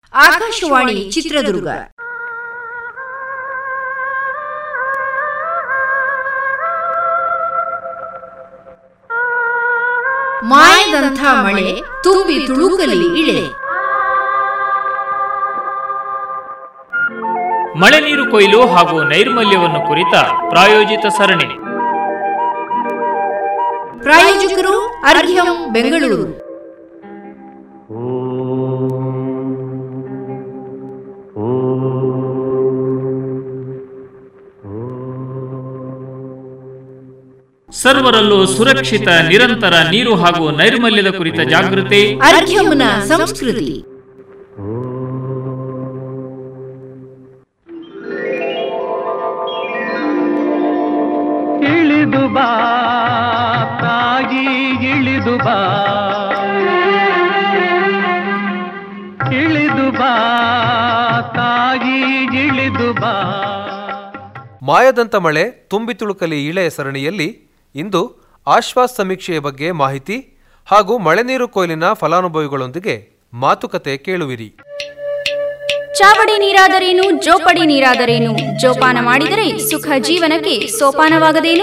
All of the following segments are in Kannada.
ಆಕಾಶವಾಣಿ ಚಿತ್ರದುರ್ಗ ಮಾಯದಂಥ ಮಳೆ ತುಂಬಿ ತುಳುಕಲಿ ಇಳೆ ಮಳೆ ನೀರು ಕೊಯ್ಲು ಹಾಗೂ ನೈರ್ಮಲ್ಯವನ್ನು ಕುರಿತ ಪ್ರಾಯೋಜಿತ ಸರಣಿ ಪ್ರಾಯೋಜಕರು ಅರ್ಘ್ಯಂ ಬೆಂಗಳೂರು ಸರ್ವರಲ್ಲೂ ಸುರಕ್ಷಿತ ನಿರಂತರ ನೀರು ಹಾಗೂ ನೈರ್ಮಲ್ಯದ ಕುರಿತ ಜಾಗೃತಿ ಅರ್ಘ್ಯಂನ ಸಂಸ್ಕೃತಿ ಇಳಿದು ಬಾ ತಾಯಿ ಇಳಿದು ಬಾ ಇಳಿದು ಬಾ ತಾಯಿ ಇಳಿದು ಬಾ ಮಾಯದಂತ ಮಳೆ ತುಂಬಿ ತುಳುಕಲಿ ಇಳೆಯ ಸರಣಿಯಲ್ಲಿ ಇಂದು ಆಶ್ವಾಸ್ ಸಮೀಕ್ಷೆಯ ಬಗ್ಗೆ ಮಾಹಿತಿ ಹಾಗೂ ಮಳೆ ನೀರು ಕೊಯ್ಲಿನ ಫಲಾನುಭವಿಗಳೊಂದಿಗೆ ಮಾತುಕತೆ ಕೇಳುವಿರಿ ಚಾವಡಿ ನೀರಾದರೇನು ಜೋಪಡಿ ನೀರಾದರೇನು ಜೋಪಾನ ಮಾಡಿದರೆ ಸುಖ ಜೀವನಕ್ಕೆ ಸೋಪಾನವಾಗದೇನು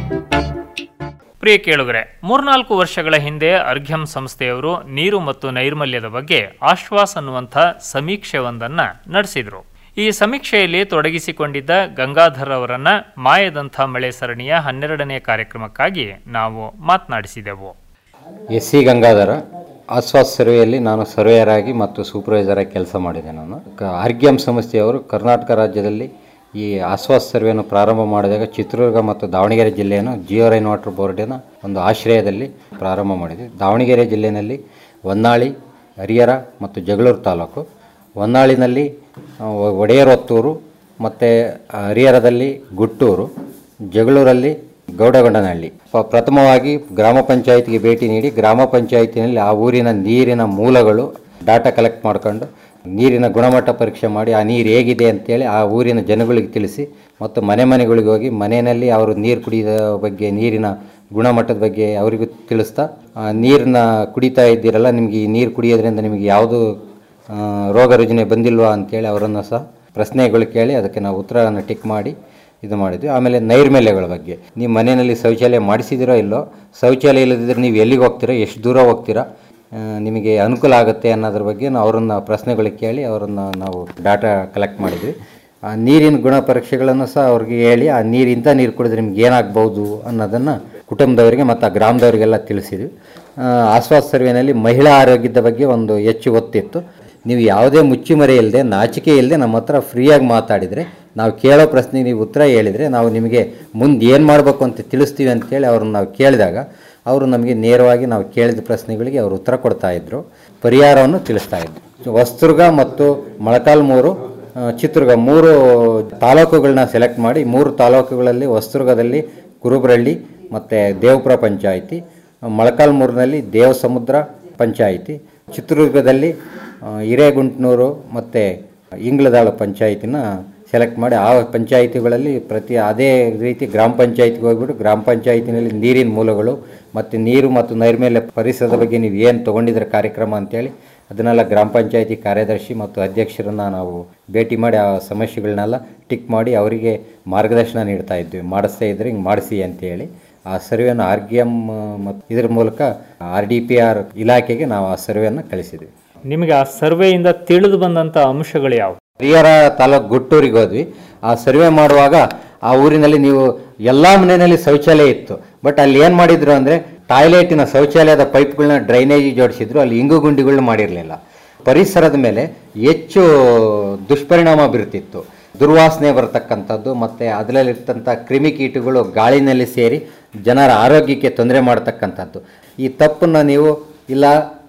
ಪ್ರಿಯ ಕೇಳುಗರೆ ಮೂರ್ನಾಲ್ಕು ವರ್ಷಗಳ ಹಿಂದೆ ಅರ್ಘ್ಯಂ ಸಂಸ್ಥೆಯವರು ನೀರು ಮತ್ತು ನೈರ್ಮಲ್ಯದ ಬಗ್ಗೆ ಆಶ್ವಾಸ್ ಅನ್ನುವಂಥ ಸಮೀಕ್ಷೆಯೊಂದನ್ನ ನಡೆಸಿದ್ರು ಈ ಸಮೀಕ್ಷೆಯಲ್ಲಿ ತೊಡಗಿಸಿಕೊಂಡಿದ್ದ ಗಂಗಾಧರ್ ಅವರನ್ನ ಮಾಯದಂಥ ಮಳೆ ಸರಣಿಯ ಹನ್ನೆರಡನೇ ಕಾರ್ಯಕ್ರಮಕ್ಕಾಗಿ ನಾವು ಮಾತನಾಡಿಸಿದೆವು ಎಸ್ ಸಿ ಗಂಗಾಧರ ಆಶ್ವಾಸ್ ಸರ್ವೆಯಲ್ಲಿ ನಾನು ಸರ್ವೇಯರ್ ಆಗಿ ಮತ್ತು ಸೂಪರ್ವೈಸರ್ ಆಗಿ ಕೆಲಸ ಮಾಡಿದೆ ನಾನು ಕ- ಆರ್ಗ್ಯಂ ಸಂಸ್ಥೆಯವರು ಕರ್ನಾಟಕ ರಾಜ್ಯದಲ್ಲಿ ಈ ಆಶ್ವಾಸ್ ಸರ್ವೆಯನ್ನು ಪ್ರಾರಂಭ ಮಾಡಿದಾಗ ಚಿತ್ರದುರ್ಗ ಮತ್ತು ದಾವಣಗೆರೆ ಜಿಲ್ಲೆಯನ್ನು ಜಿಯೋ ರೈನ್ ವಾಟರ್ ಬೋರ್ಡಿನ ಒಂದು ಆಶ್ರಯದಲ್ಲಿ ಪ್ರಾರಂಭ ಮಾಡಿದ್ವಿ ದಾವಣಗೆರೆ ಜಿಲ್ಲೆಯಲ್ಲಿ ಹೊನ್ನಾಳಿ ಹರಿಹರ ಮತ್ತು ಜಗಳೂರು ತಾಲೂಕು ಹೊನ್ನಾಳಿನಲ್ಲಿ ಆ, ಒ- ಒಡೆಯರೊತ್ತೂರು ಮತ್ತು ಹರಿಹರದಲ್ಲಿ ಗುಟ್ಟೂರು ಜಗಳೂರಲ್ಲಿ ಗೌಡಗೊಂಡನಹಳ್ಳಿ ಪ- ಪ್ರಥಮವಾಗಿ ಗ್ರಾಮ ಪಂಚಾಯತಿಗೆ ಭೇಟಿ ನೀಡಿ ಗ್ರಾಮ ಪಂಚಾಯತಿನಲ್ಲಿ ಆ ಊರಿನ ನೀರಿನ ಮೂಲಗಳು ಡಾಟಾ ಕಲೆಕ್ಟ್ ಮಾಡ್ಕೊಂಡು ನೀರಿನ ಗುಣಮಟ್ಟ ಪರೀಕ್ಷೆ ಮಾಡಿ ಆ ನೀರು ಹೇಗಿದೆ ಅಂತೇಳಿ ಆ ಊರಿನ ಜನಗಳಿಗೆ ತಿಳಿಸಿ ಮತ್ತು ಮನೆ ಮನೆಗಳಿಗೆ ಹೋಗಿ ಮನೆಯಲ್ಲಿ ಅವರು ನೀರು ಕುಡಿದ ಬಗ್ಗೆ ನೀರಿನ ಗುಣಮಟ್ಟದ ಬಗ್ಗೆ ಅವರಿಗೂ ತಿಳಿಸ್ತಾ ಆ ನೀರನ್ನ ಕುಡಿತಾ ಇದ್ದೀರಲ್ಲ ನಿಮಗೆ ಈ ನೀರು ಕುಡಿಯೋದ್ರಿಂದ ನಿಮಗೆ ಯಾವುದು ಆ, ರೋಗ ರುಜಿನ ಬಂದಿಲ್ವಾ ಅಂತೇಳಿ ಅವರನ್ನು ಸಹ ಪ್ರಶ್ನೆಗಳು ಕೇಳಿ ಅದಕ್ಕೆ ನಾವು ಉತ್ತರವನ್ನು ಟಿಕ್ ಮಾಡಿ ಇದು ಮಾಡಿದ್ವಿ ಆಮೇಲೆ ನೈರ್ಮಲ್ಯಗಳ ಬಗ್ಗೆ ನೀವು ಮನೆಯಲ್ಲಿ ಶೌಚಾಲಯ ಮಾಡಿಸಿದಿರೋ ಇಲ್ಲೋ ಶೌಚಾಲಯ ಇಲ್ಲದಿದ್ದರೆ ನೀವು ಎಲ್ಲಿಗೆ ಹೋಗ್ತೀರಾ ಎಷ್ಟು ದೂರ ಹೋಗ್ತೀರಾ ಆ, ನಿಮಗೆ ಅನುಕೂಲ ಆಗುತ್ತೆ ಅನ್ನೋದ್ರ ಬಗ್ಗೆ ನಾವು ಅವರನ್ನು ಪ್ರಶ್ನೆಗಳು ಕೇಳಿ ಅವರನ್ನು ನಾವು ಡಾಟಾ ಕಲೆಕ್ಟ್ ಮಾಡಿದ್ವಿ ಆ ನೀರಿನ ಗುಣ ಪರೀಕ್ಷೆಗಳನ್ನು ಸಹ ಅವ್ರಿಗೆ ಹೇಳಿ ಆ ನೀರು ಇಂಥ ನೀರು ಕುಡಿದ್ರೆ ನಿಮ್ಗೆ ಏನಾಗ್ಬೋದು ಅನ್ನೋದನ್ನು ಕುಟುಂಬದವರಿಗೆ ಮತ್ತು ಆ ಗ್ರಾಮದವರಿಗೆಲ್ಲ ತಿಳಿಸಿದ್ವಿ ಆ, ಆಶ್ವಾಸ್ ಸರ್ವೆನಲ್ಲಿ ಮಹಿಳಾ ಆರೋಗ್ಯದ ಬಗ್ಗೆ ಒಂದು ಹೆಚ್ಚು ಒತ್ತಿತ್ತು ನೀವು ಯಾವುದೇ ಮುಚ್ಚುಮರೆ ಇಲ್ಲದೆ ನಾಚಿಕೆ ಇಲ್ಲದೆ ನಮ್ಮ ಹತ್ರ ಫ್ರೀಯಾಗಿ ಮಾತಾಡಿದರೆ ನಾವು ಕೇಳೋ ಪ್ರಶ್ನೆಗೆ ನೀವು ಉತ್ತರ ಹೇಳಿದರೆ ನಾವು ನಿಮಗೆ ಮುಂದೆ ಏನು ಮಾಡಬೇಕು ಅಂತ ತಿಳಿಸ್ತೀವಿ ಅಂತೇಳಿ ಅವ್ರನ್ನ ನಾವು ಕೇಳಿದಾಗ ಅವರು ನಮಗೆ ನೇರವಾಗಿ ನಾವು ಕೇಳಿದ ಪ್ರಶ್ನೆಗಳಿಗೆ ಅವರು ಉತ್ತರ ಕೊಡ್ತಾ ಇದ್ದರು ಪರಿಹಾರವನ್ನು ತಿಳಿಸ್ತಾ ಇದ್ರು ಹೊಸದುರ್ಗ ಮತ್ತು ಮೊಳಕಾಲ್ಮೂರು ಆ, ಚಿತ್ರದುರ್ಗ ಮೂರು ತಾಲೂಕುಗಳನ್ನ ಸೆಲೆಕ್ಟ್ ಮಾಡಿ ಮೂರು ತಾಲೂಕುಗಳಲ್ಲಿ ಹೊಸದುರ್ಗದಲ್ಲಿ ಕುರುಬರಳ್ಳಿ ಮತ್ತು ದೇವಪುರ ಪಂಚಾಯಿತಿ ಮೊಳಕಾಲ್ಮೂರಿನಲ್ಲಿ ದೇವಸಮುದ್ರ ಪಂಚಾಯಿತಿ ಚಿತ್ರದುರ್ಗದಲ್ಲಿ ಆ, ಹಿರೇಗುಂಟ್ನೂರು ಮತ್ತು ಇಂಗ್ಲದಾಳು ಪಂಚಾಯಿತಿನ ಸೆಲೆಕ್ಟ್ ಮಾಡಿ ಆ ಪಂಚಾಯಿತಿಗಳಲ್ಲಿ ಪ್ರತಿ ಅದೇ ರೀತಿ ಗ್ರಾಮ ಪಂಚಾಯಿತಿಗೆ ಹೋಗ್ಬಿಟ್ಟು ಗ್ರಾಮ ಪಂಚಾಯಿತಿನಲ್ಲಿ ನೀರಿನ ಮೂಲಗಳು ಮತ್ತು ನೀರು ಮತ್ತು ನೈರ್ಮಲ್ಯ ಪರಿಸರದ ಬಗ್ಗೆ ನೀವು ಏನು ತೊಗೊಂಡಿದ್ರೆ ಕಾರ್ಯಕ್ರಮ ಅಂತೇಳಿ ಅದನ್ನೆಲ್ಲ ಗ್ರಾಮ ಪಂಚಾಯಿತಿ ಕಾರ್ಯದರ್ಶಿ ಮತ್ತು ಅಧ್ಯಕ್ಷರನ್ನು ನಾವು ಭೇಟಿ ಮಾಡಿ ಆ ಸಮಸ್ಯೆಗಳನ್ನೆಲ್ಲ ಟಿಕ್ ಮಾಡಿ ಅವರಿಗೆ ಮಾರ್ಗದರ್ಶನ ನೀಡ್ತಾ ಇದ್ವಿ ಮಾಡಿಸ್ತಾ ಇದ್ರೆ ಹಿಂಗೆ ಮಾಡಿಸಿ ಅಂತೇಳಿ ಆ ಸರ್ವೆಯನ್ನು ಆರ್ ಗಿ ಎಮ್ ಮತ್ತು ಇದ್ರ ಮೂಲಕ ಆರ್ ಡಿ ಪಿ ಆರ್ ಇಲಾಖೆಗೆ ನಾವು ಆ ಸರ್ವೆಯನ್ನು ಕಳಿಸಿದ್ವಿ ನಿಮಗೆ ಆ ಸರ್ವೆಯಿಂದ ತಿಳಿದು ಬಂದಂಥ ಅಂಶಗಳು ಯಾವುವು ಹರಿಹರ ತಾಲೂಕು ಗುಟ್ಟೂರಿಗೆ ಹೋದ್ವಿ ಆ ಸರ್ವೆ ಮಾಡುವಾಗ ಆ ಊರಿನಲ್ಲಿ ನೀವು ಎಲ್ಲ ಮನೆಯಲ್ಲಿ ಶೌಚಾಲಯ ಇತ್ತು ಬಟ್ ಅಲ್ಲಿ ಏನು ಮಾಡಿದ್ರು ಅಂದರೆ ಟಾಯ್ಲೆಟಿನ ಶೌಚಾಲಯದ ಪೈಪ್ಗಳನ್ನ ಡ್ರೈನೇಜ್ ಜೋಡಿಸಿದ್ರು ಅಲ್ಲಿ ಇಂಗು ಗುಂಡಿಗಳನ್ನ ಮಾಡಿರಲಿಲ್ಲ ಪರಿಸರದ ಮೇಲೆ ಹೆಚ್ಚು ದುಷ್ಪರಿಣಾಮ ಬೀರ್ತಿತ್ತು ದುರ್ವಾಸನೆ ಬರತಕ್ಕಂಥದ್ದು ಮತ್ತು ಅದರಲ್ಲಿರ್ತಂಥ ಕ್ರಿಮಿಕೀಟಗಳು ಗಾಳಿನಲ್ಲಿ ಸೇರಿ ಜನರ ಆರೋಗ್ಯಕ್ಕೆ ತೊಂದರೆ ಮಾಡ್ತಕ್ಕಂಥದ್ದು ಈ ತಪ್ಪನ್ನು ನೀವು ಇಲ್ಲ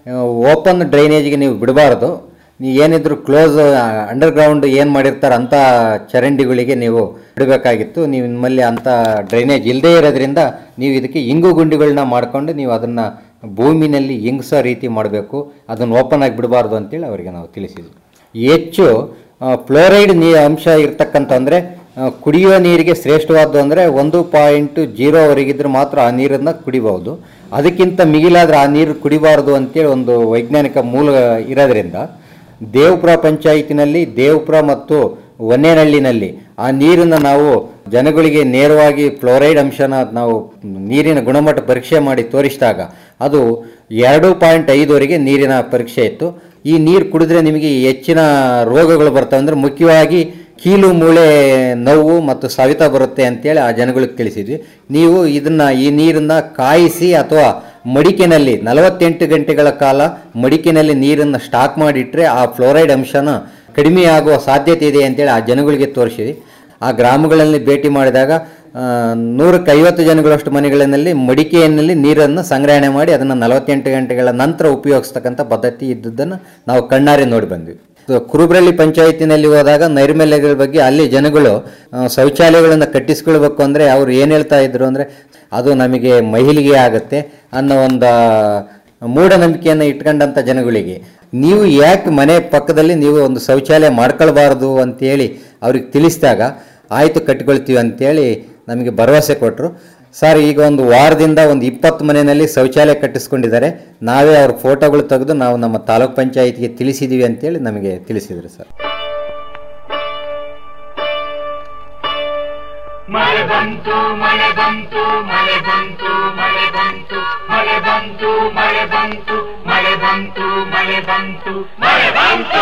ಓಪನ್ ಡ್ರೈನೇಜ್ಗೆ ನೀವು ಬಿಡಬಾರ್ದು ನೀವು ಏನಿದ್ರು ಕ್ಲೋಸ್ ಅಂಡರ್ಗ್ರೌಂಡ್ ಏನು ಮಾಡಿರ್ತಾರೆ ಅಂಥ ಚರಂಡಿಗಳಿಗೆ ನೀವು ಬಿಡಬೇಕಾಗಿತ್ತು ನೀವು ನಿಮ್ಮಲ್ಲಿ ಅಂಥ ಡ್ರೈನೇಜ್ ಇಲ್ಲದೇ ಇರೋದ್ರಿಂದ ನೀವು ಇದಕ್ಕೆ ಇಂಗು ಗುಂಡಿಗಳನ್ನ ಮಾಡ್ಕೊಂಡು ನೀವು ಅದನ್ನು ಭೂಮಿನಲ್ಲಿ ಇಂಗಿಸೋ ರೀತಿ ಮಾಡಬೇಕು ಅದನ್ನು ಓಪನ್ ಆಗಿ ಬಿಡಬಾರ್ದು ಅಂತೇಳಿ ಅವರಿಗೆ ನಾವು ತಿಳಿಸಿದ್ವಿ ಹೆಚ್ಚು ಫ್ಲೋರೈಡ್ ನೀ ಅಂಶ ಇರ್ತಕ್ಕಂಥ ಅಂದರೆ ಕುಡಿಯುವ ನೀರಿಗೆ ಶ್ರೇಷ್ಠವಾದ್ದು ಅಂದರೆ ಒಂದು ಪಾಯಿಂಟ್ ಜೀರೋವರೆಗಿದ್ರೆ ಮಾತ್ರ ಆ ನೀರನ್ನು ಕುಡಿಬಹುದು ಅದಕ್ಕಿಂತ ಮಿಗಿಲಾದ್ರೆ ಆ ನೀರು ಕುಡಿಬಾರ್ದು ಅಂತೇಳಿ ಒಂದು ವೈಜ್ಞಾನಿಕ ಮೂಲ ಇರೋದ್ರಿಂದ ದೇವಪುರ ಪಂಚಾಯಿತಿನಲ್ಲಿ ದೇವಪುರ ಮತ್ತು ಒನ್ನೇನಹಳ್ಳಿನಲ್ಲಿ ಆ ನೀರನ್ನು ನಾವು ಜನಗಳಿಗೆ ನೇರವಾಗಿ ಫ್ಲೋರೈಡ್ ಅಂಶನ ನಾವು ನೀರಿನ ಗುಣಮಟ್ಟ ಪರೀಕ್ಷೆ ಮಾಡಿ ತೋರಿಸಿದಾಗ ಅದು ಎರಡು ಪಾಯಿಂಟ್ ಐದುವರೆಗೆ ನೀರಿನ ಪರೀಕ್ಷೆ ಇತ್ತು ಈ ನೀರು ಕುಡಿದ್ರೆ ನಿಮಗೆ ಹೆಚ್ಚಿನ ರೋಗಗಳು ಬರ್ತವೆ ಅಂದರೆ ಮುಖ್ಯವಾಗಿ ಕೀಲು ಮೂಳೆ ನೋವು ಮತ್ತು ಸವಿತ ಬರುತ್ತೆ ಅಂತೇಳಿ ಆ ಜನಗಳಿಗೆ ತಿಳಿಸಿದ್ವಿ ನೀವು ಇದನ್ನ ಈ ನೀರನ್ನ ಕಾಯಿಸಿ ಅಥವಾ ಮಡಿಕೆನಲ್ಲಿ ನಲವತ್ತೆಂಟು ಗಂಟೆಗಳ ಕಾಲ ಮಡಿಕೆನಲ್ಲಿ ನೀರನ್ನು ಸ್ಟಾಕ್ ಮಾಡಿಟ್ರೆ ಆ ಫ್ಲೋರೈಡ್ ಅಂಶನ ಕಡಿಮೆ ಆಗುವ ಸಾಧ್ಯತೆ ಇದೆ ಅಂತೇಳಿ ಆ ಜನಗಳಿಗೆ ತೋರಿಸಿದ್ವಿ ಆ ಗ್ರಾಮಗಳಲ್ಲಿ ಭೇಟಿ ಮಾಡಿದಾಗ ಆ, ನೂರಕ್ಕೆ ಐವತ್ತು ಜನಗಳಷ್ಟು ಮನೆಗಳಲ್ಲಿ ಮಡಿಕೆಯಲ್ಲಿ ನೀರನ್ನು ಸಂಗ್ರಹಣೆ ಮಾಡಿ ಅದನ್ನು ನಲವತ್ತೆಂಟು ಗಂಟೆಗಳ ನಂತರ ಉಪಯೋಗಿಸ್ತಕ್ಕಂಥ ಪದ್ಧತಿ ಇದ್ದದ್ದನ್ನು ನಾವು ಕಣ್ಣಾರೆ ನೋಡಿ ಬಂದ್ವಿ ಇದು ಕುರುಬ್ರಳ್ಳಿ ಪಂಚಾಯತಿನಲ್ಲಿ ಹೋದಾಗ ನೈರ್ಮಲ್ಯಗಳ ಬಗ್ಗೆ ಅಲ್ಲಿ ಜನಗಳು ಆ, ಶೌಚಾಲಯಗಳನ್ನು ಕಟ್ಟಿಸ್ಕೊಳ್ಬೇಕು ಅಂದರೆ ಅವ್ರು ಏನು ಹೇಳ್ತಾ ಇದ್ರು ಅಂದರೆ ಅದು ನಮಗೆ ಮಹಿಳೆಗೆ ಆಗುತ್ತೆ ಅನ್ನೋ ಒಂದು ಮೂಢನಂಬಿಕೆಯನ್ನು ಇಟ್ಕೊಂಡಂಥ ಜನಗಳಿಗೆ ನೀವು ಯಾಕೆ ಮನೆ ಪಕ್ಕದಲ್ಲಿ ನೀವು ಒಂದು ಶೌಚಾಲಯ ಮಾಡ್ಕೊಳ್ಬಾರ್ದು ಅಂತೇಳಿ ಅವ್ರಿಗೆ ತಿಳಿಸಿದಾಗ ಆಯಿತು ಕಟ್ಕೊಳ್ತೀವಿ ಅಂತೇಳಿ ನಮಗೆ ಭರವಸೆ ಕೊಟ್ಟರು ಸರ್ ಈಗ ಒಂದು ವಾರದಿಂದ ಒಂದು ಇಪ್ಪತ್ತು ಮನೆಯಲ್ಲಿ ಶೌಚಾಲಯ ಕಟ್ಟಿಸ್ಕೊಂಡಿದ್ದಾರೆ ನಾವೇ ಅವ್ರ ಫೋಟೋಗಳು ತೆಗೆದು ನಾವು ನಮ್ಮ ತಾಲೂಕ್ ಪಂಚಾಯತ್ಗೆ ತಿಳಿಸಿದ್ದೀವಿ ಅಂತೇಳಿ ನಮಗೆ ತಿಳಿಸಿದರು ಸರ್ ಮಳೆ ಬಂತು ಮಳೆ ಬಂತು ಮಳೆ ಬಂತು ಮಳೆ ಬಂತು ಮಳೆ ಬಂತು ಮಳೆ ಬಂತು ಮಳೆ ಬಂತು ಮಳೆ ಬಂತು ಮಳೆ ಬಂತು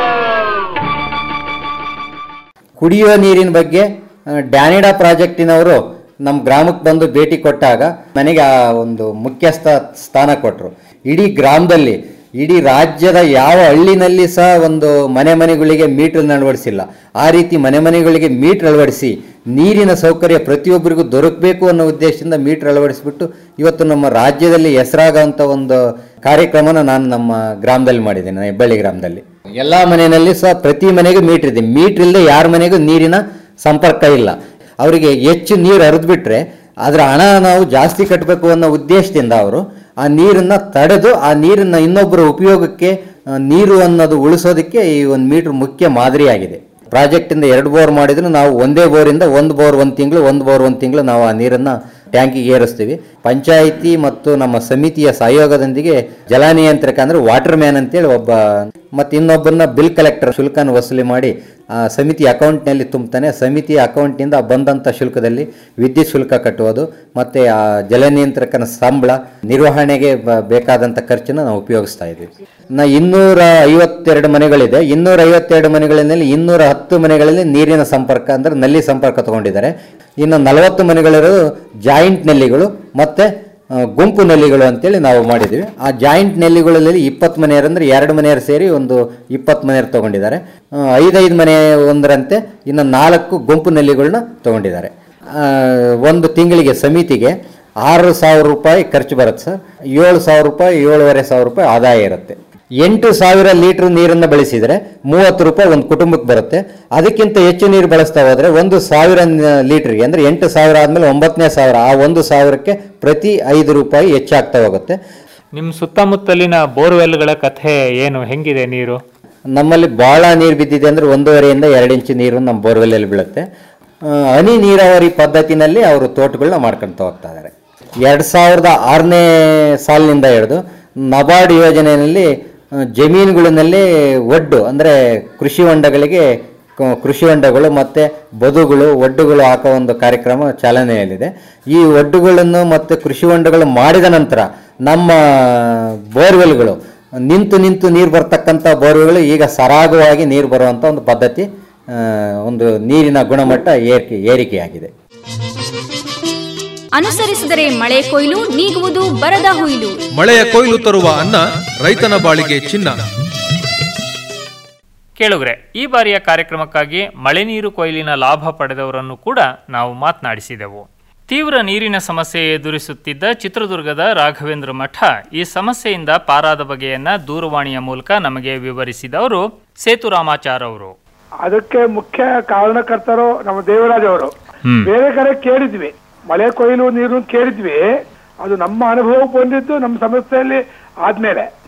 ಕುಡಿಯುವ ನೀರಿನ ಬಗ್ಗೆ ಆ, ಡ್ಯಾನಿಡಾ ಪ್ರಾಜೆಕ್ಟಿನವರು ನಮ್ಮ ಗ್ರಾಮಕ್ಕೆ ಬಂದು ಭೇಟಿ ಕೊಟ್ಟಾಗ ನನಗೆ ಆ ಒಂದು ಮುಖ್ಯಸ್ಥ ಸ್ಥಾನ ಕೊಟ್ಟರು ಇಡೀ ಗ್ರಾಮದಲ್ಲಿ ಇಡೀ ರಾಜ್ಯದ ಯಾವ ಹಳ್ಳಿನಲ್ಲಿ ಸಹ ಒಂದು ಮನೆ ಮನೆಗಳಿಗೆ ಮೀಟರ್ ಅಳವಡಿಸಿಲ್ಲ ಆ ರೀತಿ ಮನೆ ಮನೆಗಳಿಗೆ ಮೀಟರ್ ಅಳವಡಿಸಿ ನೀರಿನ ಸೌಕರ್ಯ ಪ್ರತಿಯೊಬ್ಬರಿಗೂ ದೊರಕಬೇಕು ಅನ್ನೋ ಉದ್ದೇಶದಿಂದ ಮೀಟರ್ ಅಳವಡಿಸಿಬಿಟ್ಟು ಇವತ್ತು ನಮ್ಮ ರಾಜ್ಯದಲ್ಲಿ ಹೆಸರಾಗುವಂಥ ಒಂದು ಕಾರ್ಯಕ್ರಮನ ನಾನು ನಮ್ಮ ಗ್ರಾಮದಲ್ಲಿ ಮಾಡಿದ್ದೇನೆ ಹೆಬ್ಬಳ್ಳಿ ಗ್ರಾಮದಲ್ಲಿ ಎಲ್ಲ ಮನೆಯಲ್ಲಿ ಸಹ ಪ್ರತಿ ಮನೆಗೂ ಮೀಟರ್ ಇದೆ ಮೀಟರ್ ಇಲ್ಲದೆ ಯಾರ ಮನೆಗೂ ನೀರಿನ ಸಂಪರ್ಕ ಇಲ್ಲ ಅವರಿಗೆ ಹೆಚ್ಚು ನೀರು ಹರಿದ್ಬಿಟ್ರೆ ಅದರ ಹಣ ನಾವು ಜಾಸ್ತಿ ಕಟ್ಟಬೇಕು ಅನ್ನೋ ಉದ್ದೇಶದಿಂದ ಅವರು ಆ ನೀರನ್ನ ತಡೆದು ಆ ನೀರನ್ನ ಇನ್ನೊಬ್ಬರ ಉಪಯೋಗಕ್ಕೆ ಆ, ನೀರು ಅನ್ನೋದು ಉಳಿಸೋದಕ್ಕೆ ಈ ಒಂದು ಮೀಟರ್ ಮುಖ್ಯ ಮಾದರಿಯಾಗಿದೆ ಪ್ರಾಜೆಕ್ಟಿಂದ ಎರಡು ಬೋರ್ ಮಾಡಿದ್ರು ನಾವು ಒಂದೇ ಬೋರಿಂದ ಒಂದು ಬೋರ್ ಒಂದು ತಿಂಗಳು ಒಂದು ಬೋರ್ ಒಂದು ತಿಂಗಳು ನಾವು ಆ ನೀರನ್ನು ಟ್ಯಾಂಕಿಗೆ ಏರಿಸ್ತೀವಿ ಪಂಚಾಯಿತಿ ಮತ್ತು ನಮ್ಮ ಸಮಿತಿಯ ಸಹಯೋಗದೊಂದಿಗೆ ಜಲ ನಿಯಂತ್ರಕ ಅಂದರೆ ವಾಟರ್ ಮ್ಯಾನ್ ಅಂತೇಳಿ ಒಬ್ಬ ಮತ್ತು ಇನ್ನೊಬ್ಬರನ್ನ ಬಿಲ್ ಕಲೆಕ್ಟರ್ ಶುಲ್ಕನ ವಸೂಲಿ ಮಾಡಿ ಆ ಸಮಿತಿ ಅಕೌಂಟ್ನಲ್ಲಿ ತುಂಬ್ತಾನೆ ಸಮಿತಿ ಅಕೌಂಟ್ನಿಂದ ಬಂದಂಥ ಶುಲ್ಕದಲ್ಲಿ ವಿದ್ಯುತ್ ಶುಲ್ಕ ಕಟ್ಟುವುದು ಮತ್ತು ಆ ಜಲ ನಿಯಂತ್ರಕನ ಸಂಬಳ ನಿರ್ವಹಣೆಗೆ ಬ- ಬೇಕಾದಂಥ ಖರ್ಚನ್ನು ನಾವು ಉಪಯೋಗಿಸ್ತಾ ಇದ್ದೀವಿ ನಾ ಇನ್ನೂರ ಐವತ್ತೆರಡು ಮನೆಗಳಿದೆ ಇನ್ನೂರ ಐವತ್ತೆರಡು ಮನೆಗಳಲ್ಲಿ ಇನ್ನೂರ ಹತ್ತು ಮನೆಗಳಲ್ಲಿ ನೀರಿನ ಸಂಪರ್ಕ ಅಂದರೆ ನಲ್ಲಿ ಸಂಪರ್ಕ ತಗೊಂಡಿದ್ದಾರೆ ಇನ್ನು ನಲವತ್ತು ಮನೆಗಳಿರೋದು ಜಾಯಿಂಟ್ ನೆಲ್ಲಿಗಳು ಮತ್ತು ಆ, ಗುಂಪು ನೆಲ್ಲಿಗಳು ಅಂತೇಳಿ ನಾವು ಮಾಡಿದ್ದೀವಿ ಆ ಜಾಯಿಂಟ್ ನೆಲ್ಲಿಗಳಲ್ಲಿ ಇಪ್ಪತ್ತು ಮನೆಯರು ಅಂದರೆ ಎರಡು ಮನೆಯರು ಸೇರಿ ಒಂದು ಇಪ್ಪತ್ತು ಮನೆಯರು ತೊಗೊಂಡಿದ್ದಾರೆ ಆ, ಐದೈದು ಮನೆ ಒಂದರಂತೆ ಇನ್ನು ನಾಲ್ಕು ಗುಂಪು ನೆಲ್ಲಿಗಳನ್ನ ತೊಗೊಂಡಿದ್ದಾರೆ ಆ, ಒಂದು ತಿಂಗಳಿಗೆ ಸಮಿತಿಗೆ ಆರು ಸಾವಿರ ರೂಪಾಯಿ ಖರ್ಚು ಬರುತ್ತೆ ಸರ್ ಏಳು ಸಾವಿರ ರೂಪಾಯಿ ಏಳುವರೆ ಸಾವಿರ ರೂಪಾಯಿ ಆದಾಯ ಇರುತ್ತೆ ಎಂಟು ಸಾವಿರ ಲೀಟರ್ ನೀರನ್ನು ಬಳಸಿದರೆ ಮೂವತ್ತು ರೂಪಾಯಿ ಒಂದು ಕುಟುಂಬಕ್ಕೆ ಬರುತ್ತೆ ಅದಕ್ಕಿಂತ ಹೆಚ್ಚು ನೀರು ಬಳಸ್ತಾ ಹೋದರೆ ಒಂದು ಸಾವಿರ ನ- ಲೀಟ್ರಿಗೆ ಅಂದರೆ ಎಂಟು ಸಾವಿರ ಆದಮೇಲೆ ಒಂಬತ್ತನೇ ಸಾವಿರ ಆ ಒಂದು ಸಾವಿರಕ್ಕೆ ಪ್ರತಿ ಐದು ರೂಪಾಯಿ ಹೆಚ್ಚಾಗ್ತಾ ಹೋಗುತ್ತೆ ನಿಮ್ಮ ಸುತ್ತಮುತ್ತಲಿನ ಬೋರ್ವೆಲ್ಗಳ ಕಥೆ ಏನು ಹೆಂಗಿದೆ ನೀರು ನಮ್ಮಲ್ಲಿ ಭಾಳ ನೀರು ಬಿದ್ದಿದೆ ಅಂದರೆ ಒಂದೂವರೆಯಿಂದ ಎರಡು ಇಂಚು ನೀರು ನಮ್ಮ ಬೋರ್ವೆಲ್ಲಲ್ಲಿ ಬೀಳುತ್ತೆ ಆ, ಹನಿ ನೀರಾವರಿ ಪದ್ಧತಿನಲ್ಲಿ ಅವರು ತೋಟಗಳನ್ನ ಮಾಡ್ಕೊಳ್ತಾ ಹೋಗ್ತಾ ಇದ್ದಾರೆ ಎರಡು ಸಾವಿರದ ಆರನೇ ಸಾಲಿನಿಂದ ಹಿಡಿದು ನಬಾರ್ಡ್ ಯೋಜನೆಯಲ್ಲಿ ಆ, ಜಮೀನುಗಳಿನಲ್ಲಿ ಒಡ್ಡು ಅಂದರೆ ಕೃಷಿ ಹೊಂಡಗಳಿಗೆ ಕ- ಕೃಷಿ ಹೊಂಡಗಳು ಮತ್ತು ಬದುಗಳು ಒಡ್ಡುಗಳು ಹಾಕೋ ಒಂದು ಕಾರ್ಯಕ್ರಮ ಚಾಲನೆಯಲ್ಲಿದೆ ಈ ಒಡ್ಡುಗಳನ್ನು ಮತ್ತು ಕೃಷಿ ಹೊಂಡಗಳು ಮಾಡಿದ ನಂತರ ನಮ್ಮ ಬೋರ್ವೆಲ್ಗಳು ನಿಂತು ನಿಂತು ನೀರು ಬರ್ತಕ್ಕಂಥ ಬೋರ್ವೆಲ್ಗಳು ಈಗ ಸರಾಗವಾಗಿ ನೀರು ಬರುವಂಥ ಒಂದು ಪದ್ಧತಿ ಆ, ಒಂದು ನೀರಿನ ಗುಣಮಟ್ಟ ಏರಿಕೆ ಏರಿಕೆಯಾಗಿದೆ ಅನುಸರಿಸಿದರೆ ಮಳೆ ಕೊಯ್ಲು ನೀಗುವುದು ಬರದ ಹುಯ್ಲು ಮಳೆಯ ಕೊಯ್ಲು ತರುವ ಅನ್ನ ರೈತನ ಬಾಳಿಗೆ ಚಿನ್ನ ಕೇಳುಗ್ರೆ ಈ ಬಾರಿಯ ಕಾರ್ಯಕ್ರಮಕ್ಕಾಗಿ ಮಳೆ ನೀರು ಕೊಯ್ಲಿನ ಲಾಭ ಪಡೆದವರನ್ನು ಕೂಡ ನಾವು ಮಾತನಾಡಿಸಿದೆವು ತೀವ್ರ ನೀರಿನ ಸಮಸ್ಯೆ ಎದುರಿಸುತ್ತಿದ್ದ ಚಿತ್ರದುರ್ಗದ ರಾಘವೇಂದ್ರ ಮಠ ಈ ಸಮಸ್ಯೆಯಿಂದ ಪಾರಾದ ಬಗೆಯನ್ನ ದೂರವಾಣಿಯ ಮೂಲಕ ನಮಗೆ ವಿವರಿಸಿದವರು ಸೇತುರಾಮಾಚಾರ್ ಅವರು ಅದಕ್ಕೆ ಮುಖ್ಯ ಕಾರಣಕರ್ತರು ನಮ್ಮ ದೇವರಾಜ್ ಅವರು ಬೇರೆ ಕಡೆ ಕೇಳಿದ್ವಿ ಮಳೆ ಕೊಯ್ಲು ನೀರು ಕೇಳಿದ್ವಿ ಅದು ನಮ್ಮ ಅನುಭವಕ್ಕೆ ಬಂದಿದ್ದು ನಮ್ಮ ಸಮಸ್ಯೆಯಲ್ಲಿ ಆದ್ಮೇಲೆ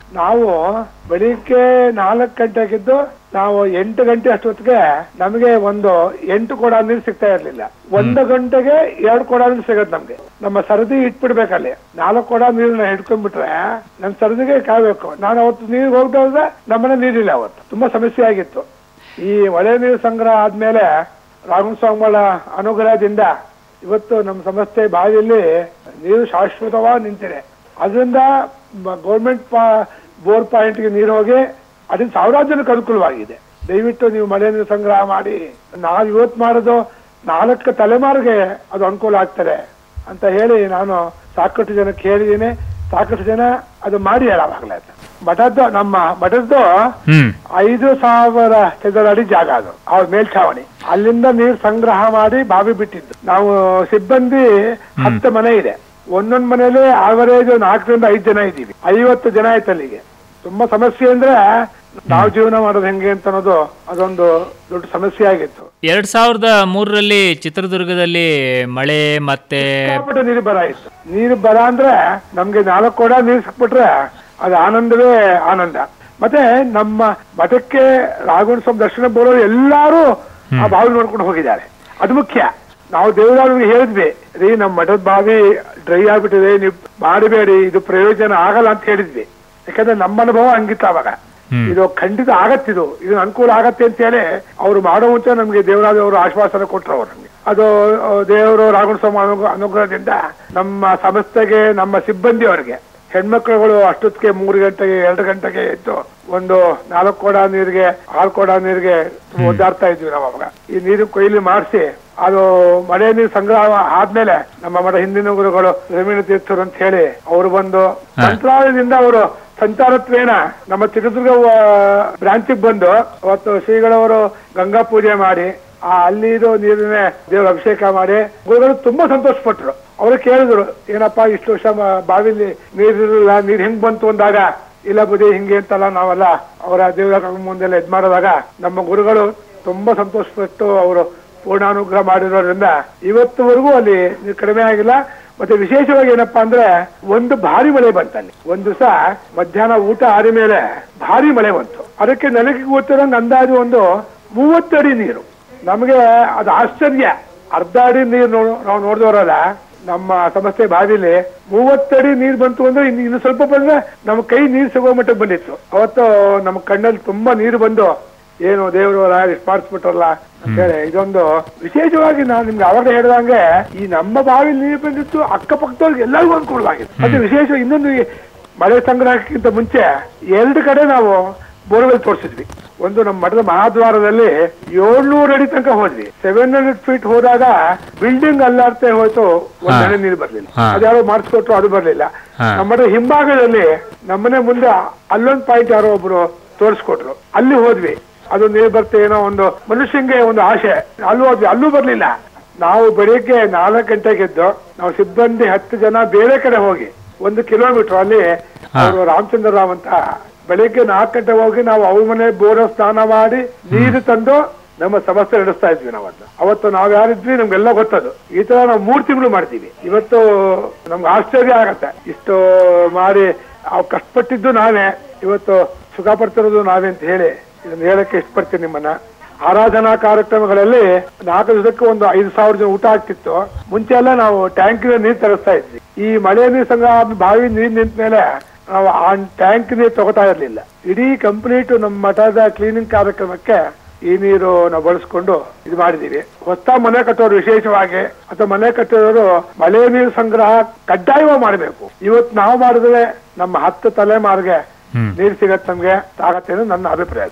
ನಾವು ಬೆಳಿಗ್ಗೆ ನಾಲ್ಕು ಗಂಟೆಗಿದ್ದು ನಾವು ಎಂಟು ಗಂಟೆ ಅಷ್ಟೊತ್ತಿಗೆ ನಮಗೆ ಒಂದು ಎಂಟು ಕೊಡ ನೀರು ಸಿಗ್ತಾ ಇರ್ಲಿಲ್ಲ ಒಂದು ಗಂಟೆಗೆ ಎರಡು ಕೊಡ ನೀರು ಸಿಗತ್ತೆ ನಮ್ಗೆ ನಮ್ಮ ಸರದಿ ಇಟ್ಬಿಡ್ಬೇಕಲ್ಲಿ ನಾಲ್ಕು ಕೊಡ ನೀರನ್ನ ಹಿಡ್ಕೊಂಡ್ಬಿಟ್ರೆ ನಮ್ ಸರದಿಗೆ ಕಾಯ್ಬೇಕು ನಾನು ಅವತ್ತು ನೀರು ಹೋಗ್ತಾ ಹೋದ್ರೆ ನಮ್ಮನೆ ನೀರಿಲ್ಲ ಅವತ್ತು ತುಂಬಾ ಸಮಸ್ಯೆ ಆಗಿತ್ತು ಈ ಮಳೆ ನೀರು ಸಂಗ್ರಹ ಆದ್ಮೇಲೆ ರಾಘವ ಸ್ವಾಮಿಗಳ ಅನುಗ್ರಹದಿಂದ ಇವತ್ತು ನಮ್ಮ ಸಂಸ್ಥೆ ಬಾವಿಯಲ್ಲಿ ನೀರು ಶಾಶ್ವತವಾಗಿ ನಿಂತಿದೆ ಅದರಿಂದ ಗೌರ್ಮೆಂಟ್ ಬೋರ್ ಪಾಯಿಂಟ್ಗೆ ನೀರು ಹೋಗಿ ಅದರಿಂದ ಸಾವಿರಾರು ಜನಕ್ಕೆ ಅನುಕೂಲವಾಗಿದೆ ದಯವಿಟ್ಟು ನೀವು ಮಳೆ ನೀರು ಸಂಗ್ರಹ ಮಾಡಿ ನಾವು ಇವತ್ತು ಮಾಡೋದು ನಾಲ್ಕು ತಲೆಮಾರಿಗೆ ಅದು ಅನುಕೂಲ ಆಗ್ತದೆ ಅಂತ ಹೇಳಿ ನಾನು ಸಾಕಷ್ಟು ಜನಕ್ಕೆ ಹೇಳಿದ್ದೀನಿ ಸಾಕಷ್ಟು ಜನ ಅದು ಮಾಡಿ ಹೇಳವಾಗ್ಲೇ ಮಠದ್ದು ನಮ್ಮ ಮಠದ್ದು ಹ್ಮ್ ಐದು ಸಾವಿರ ಚದರ ಅಡಿ ಜಾಗ ಅದು ಅವ್ರ ಮೇಲ್ಛಾವಣಿ ಅಲ್ಲಿಂದ ನೀರು ಸಂಗ್ರಹ ಮಾಡಿ ಬಾವಿ ಬಿಟ್ಟಿದ್ದು ನಾವು ಸಿಬ್ಬಂದಿ ಹತ್ತು ಮನೆ ಇದೆ ಒಂದೊಂದ್ ಮನೇಲಿ ಆವರೇಜ್ ನಾಲ್ಕರಿಂದ ಐದು ಜನ ಇದ್ದೀವಿ ಐವತ್ತು ಜನ ಆಯ್ತು ಅಲ್ಲಿಗೆ ತುಂಬಾ ಸಮಸ್ಯೆ ಅಂದ್ರೆ ನಾವು ಜೀವನ ಮಾಡೋದು ಹೆಂಗೆ ಅಂತ ಅನ್ನೋದು ಅದೊಂದು ದೊಡ್ಡ ಸಮಸ್ಯೆ ಆಗಿತ್ತು ಎರಡ್ ಸಾವಿರದ ಮೂರರಲ್ಲಿ ಚಿತ್ರದುರ್ಗದಲ್ಲಿ ಮಳೆ ಮತ್ತೆ ಸಿಕ್ಕಾಪಟ್ಟೆ ನೀರು ಬರ ಇತ್ತು ನೀರು ಬರ ಅಂದ್ರೆ ನಮ್ಗೆ ನಾಲ್ಕು ಕೊಡ ನೀರು ಸಿಕ್ಬಿಟ್ರೆ ಅದು ಆನಂದವೇ ಆನಂದ ಮತ್ತೆ ನಮ್ಮ ಮಠಕ್ಕೆ ರಾಘವನ ಸ್ವಾಮಿ ದರ್ಶನ ಬರೋರು ಎಲ್ಲಾರು ಆ ಬಾವಿ ನೋಡ್ಕೊಂಡು ಹೋಗಿದ್ದಾರೆ ಅದು ಮುಖ್ಯ ನಾವು ದೇವರಾವ್ರಿಗೆ ಹೇಳಿದ್ವಿ ರೀ ನಮ್ಮ ಮಠದ ಬಾವಿ ಡ್ರೈ ಆಗ್ಬಿಟ್ಟಿದೆ ನೀವು ಮಾಡಬೇಡಿ ಇದು ಪ್ರಯೋಜನ ಆಗಲ್ಲ ಅಂತ ಹೇಳಿದ್ವಿ ಯಾಕಂದ್ರೆ ನಮ್ಮ ಅನುಭವ ಹಂಗಿತ್ತು ಅವಾಗ ಇದು ಖಂಡಿತ ಆಗತ್ತಿದು ಇದು ಅನುಕೂಲ ಆಗತ್ತೆ ಅಂತ ಹೇಳಿ ಅವ್ರು ಮಾಡೋ ಮುಂಚೆ ನಮ್ಗೆ ದೇವರಾಜ ಅವರು ಆಶ್ವಾಸನೆ ಕೊಟ್ಟರು ಅವ್ರು ನಮ್ಗೆ ಅದು ಆ, ದೇವರು ರಾಘವ ಸ್ವಾಮಿ ಅನುಗ್ರ- ಅನುಗ್ರಹದಿಂದ ನಮ್ಮ ಸಂಸ್ಥೆಗೆ ನಮ್ಮ ಸಿಬ್ಬಂದಿ ಅವರಿಗೆ ಹೆಣ್ಮಕ್ಳುಗಳು ಅಷ್ಟೊತ್ತಿಗೆ ಮೂರು ಗಂಟೆಗೆ ಎರಡು ಗಂಟೆಗೆ ಎದ್ದು ಒಂದು ನಾಲ್ಕು ಕೊಡ ನೀರಿಗೆ ಆರು ಕೊಡ ನೀರಿಗೆ ಒದ್ದಾಡ್ತಾ ಇದ್ವಿ ನಾವು ಅವಾಗ ಈ ನೀರು ಕೊಯ್ಲು ಮಾಡಿಸಿ ಅದು ಮಳೆ ನೀರು ಸಂಗ್ರಹ ಆದ್ಮೇಲೆ ನಮ್ಮ ಮಠ ಹಿಂದಿನ ಗುರುಗಳು ರವೀಣ ತೀರ್ಥರು ಅಂತ ಹೇಳಿ ಅವರು ಬಂದು ಮಂತ್ರಾಲಯದಿಂದ ಅವರು ಸಂಚಾರತ್ವೇನ ನಮ್ಮ ಚಿತ್ರದುರ್ಗ ಬ್ರಾಂಚಿಗೆ ಬಂದು ಅವತ್ತು ಶ್ರೀಗಳವರು ಗಂಗಾ ಪೂಜೆ ಮಾಡಿ ಆ ಅಲ್ಲಿದು ನೀರಿನ ದೇವರ ಅಭಿಷೇಕ ಮಾಡಿ ಗುರುಗಳು ತುಂಬಾ ಸಂತೋಷ ಪಟ್ರು ಅವರು ಕೇಳಿದ್ರು ಏನಪ್ಪಾ ಇಷ್ಟು ವರ್ಷ ಮ- ಬಾವಿಲಿ ನೀರಿರಲಿಲ್ಲ ನೀರ್ ಹೆಂಗ್ ಬಂತು ಅಂದಾಗ ಇಲ್ಲ ಬುದಿ ಹಿಂಗೆ ಅಂತಲ್ಲ ನಾವೆಲ್ಲ ಅವರ ದೇವರ ಮುಂದೆಲ್ಲ ಇದ್ ಮಾಡಿದಾಗ ನಮ್ಮ ಗುರುಗಳು ತುಂಬಾ ಸಂತೋಷ ಪಟ್ಟು ಅವರು ಪೂರ್ಣಾನುಗ್ರಹ ಮಾಡಿರೋದ್ರಿಂದ ಇವತ್ತುವರೆಗೂ ಅಲ್ಲಿ ನೀರು ಕಡಿಮೆ ಆಗಿಲ್ಲ ಮತ್ತೆ ವಿಶೇಷವಾಗಿ ಏನಪ್ಪಾ ಅಂದ್ರೆ ಒಂದು ಭಾರಿ ಮಳೆ ಬಂತಲ್ಲಿ ಒಂದ್ ದಿವಸ ಮಧ್ಯಾಹ್ನ ಊಟ ಆದ ಮೇಲೆ ಭಾರಿ ಮಳೆ ಬಂತು ಅದಕ್ಕೆ ನನಗೆ ಗೊತ್ತಿರೋಂಗ್ ಅಂದಾಜು ಒಂದು ಮೂವತ್ತಡಿ ನೀರು ನಮಗೆ ಅದು ಆಶ್ಚರ್ಯ ಅರ್ಧ ಅಡಿ ನೀರು ನೋ ನಾವು ನೋಡಿದವರಲ್ಲ ನಮ್ಮ ಸಮಸ್ಯೆ ಬಾವಿಲಿ ಮೂವತ್ತಡಿ ನೀರು ಬಂತು ಅಂದ್ರೆ ಇನ್ನು ಇನ್ನು ಸ್ವಲ್ಪ ಬಂದ್ರೆ ನಮ್ಮ ಕೈ ನೀರು ಸಿಗೋ ಮಟ್ಟಕ್ಕೆ ಬಂದಿತ್ತು ಅವತ್ತು ನಮ್ಮ ಕಣ್ಣಲ್ಲಿ ತುಂಬಾ ನೀರು ಬಂದು ಏನು ದೇವರು ಇಷ್ಟು ಮಾಡಿಸ್ಬಿಟ್ರಲ್ಲ ಅಂತ ಹೇಳಿ ಇದೊಂದು ವಿಶೇಷವಾಗಿ ನಾನು ನಿಮ್ಗೆ ಅವಾಗ ಹೇಳಿದಂಗೆ ಈ ನಮ್ಮ ಬಾವಿ ನೀರು ಬಂದಿತ್ತು ಅಕ್ಕಪಕ್ಕದವ್ರಿಗೆ ಎಲ್ಲರಿಗೂ ಅನುಕೂಲವಾಗಿದೆ ಮತ್ತೆ ವಿಶೇಷ ಇನ್ನೊಂದು ಈ ಮಳೆ ಸಂಗ್ರಹಕ್ಕಿಂತ ಮುಂಚೆ ಎರಡು ಕಡೆ ನಾವು ಬೋರ್ವೆಲ್ ತೋರಿಸಿದ್ವಿ ಒಂದು ನಮ್ಮ ಮಠದ ಮಹಾದ್ವಾರದಲ್ಲಿ ಏಳ್ನೂರು ಅಡಿ ತನಕ ಹೋದ್ವಿ ಸೆವೆನ್ ಹಂಡ್ರೆಡ್ ಫೀಟ್ ಹೋದಾಗ ಬಿಲ್ಡಿಂಗ್ ಅಲ್ಲಾಡ್ತಾ ಹೋಯ್ತು ಒಂದ್ ಹನಿ ನೀರು ಬರ್ಲಿಲ್ಲ ಅದ್ಯಾರೋ ಮಾಡಿಸ್ಕೊಟ್ರು ಅದು ಬರ್ಲಿಲ್ಲ ನಮ್ಮ ಮಠದ ಹಿಂಭಾಗದಲ್ಲಿ ನಮ್ಮನೆ ಮುಂದೆ ಅಲ್ಲೊಂದ್ ಪಾಯಿಂಟ್ ಯಾರೋ ಒಬ್ರು ತೋರಿಸ್ಕೊಟ್ರು ಅಲ್ಲಿ ಹೋದ್ವಿ ಅದು ನೀರು ಬರ್ತೆ ಏನೋ ಒಂದು ಮನುಷ್ಯಂಗೆ ಒಂದು ಆಸೆ ಅಲ್ಲೂ ಹೋದ್ವಿ ಅಲ್ಲೂ ಬರ್ಲಿಲ್ಲ ನಾವು ಬೆಳಿಗ್ಗೆ ನಾಲ್ಕು ಗಂಟೆಗೆ ಎದ್ದು ನಾವು ಸಿಬ್ಬಂದಿ ಹತ್ತು ಜನ ಬೇರೆ ಕಡೆ ಹೋಗಿ ಒಂದು ಕಿಲೋಮೀಟರ್ ಅಲ್ಲಿ ಅವರು ರಾಮಚಂದ್ರ ರಾವ್ ಅಂತ ಬೆಳಿಗ್ಗೆ ನಾಲ್ಕು ಗಂಟೆಗೆ ಹೋಗಿ ನಾವು ಅವ್ರ ಮನೆ ಬೋರ ಸ್ನಾನ ಮಾಡಿ ನೀರು ತಂದು ನಮ್ಮ ಸಮಸ್ಯೆ ನಡೆಸ್ತಾ ಇದ್ವಿ ನಾವು ಅದನ್ನ ಅವತ್ತು ನಾವ್ ಯಾರಿದ್ವಿ ನಮ್ಗೆಲ್ಲ ಗೊತ್ತದು ಈ ತರ ನಾವು ಮೂರ್ ತಿಂಗಳು ಮಾಡ್ತೀವಿ ಇವತ್ತು ನಮ್ಗೆ ಆಶ್ಚರ್ಯ ಆಗತ್ತೆ ಇಷ್ಟು ಮಾಡಿ ಅವ್ ಕಷ್ಟಪಟ್ಟಿದ್ದು ನಾವೇ ಇವತ್ತು ಸುಖ ಪಡ್ತಿರೋದು ನಾವೇ ಅಂತ ಹೇಳಿ ಇದನ್ನ ಹೇಳಕ್ಕೆ ಇಷ್ಟಪಡ್ತೀನಿ ನಿಮ್ಮನ್ನ ಆರಾಧನಾ ಕಾರ್ಯಕ್ರಮಗಳಲ್ಲಿ ನಾಲ್ಕು ದಿವಸಕ್ಕೆ ಒಂದು ಐದು ಸಾವಿರ ಜನ ಊಟ ಆಗ್ತಿತ್ತು ಮುಂಚೆ ಎಲ್ಲ ನಾವು ಟ್ಯಾಂಕಿನ ನೀರು ತರಿಸ್ತಾ ಇದ್ವಿ ಈ ಮಳೆ ನೀರು ಸಂಗ್ರಹ ಆದ್ ಬಾವಿ ನೀರ್ ನಿಂತ ಮೇಲೆ ನಾವು ಆ ಟ್ಯಾಂಕ್ ನೀರು ತಗೋತಾ ಇರ್ಲಿಲ್ಲ ಇಡೀ ಕಂಪ್ಲೀಟ್ ನಮ್ಮ ಮಠದ ಕ್ಲೀನಿಂಗ್ ಕಾರ್ಯಕ್ರಮಕ್ಕೆ ಈ ನೀರು ನಾವು ಬಳಸ್ಕೊಂಡು ಇದು ಮಾಡಿದೀವಿ ಹೊಸ ಮನೆ ಕಟ್ಟೋರು ವಿಶೇಷವಾಗಿ ಅಥವಾ ಮನೆ ಕಟ್ಟೋರು ಮಳೆ ನೀರು ಸಂಗ್ರಹ ಕಡ್ಡಾಯವಾಗಿ ಮಾಡಬೇಕು ಇವತ್ತು ನಾವು ಮಾಡಿದ್ರೆ ನಮ್ಮ ಹತ್ತು ತಲೆಮಾರಿಗೆ ನೀರು ಸಿಗತ್ತೆ ನಮ್ಗೆ ಆಗತ್ತೆ ಅನ್ನೋದು ನನ್ನ ಅಭಿಪ್ರಾಯ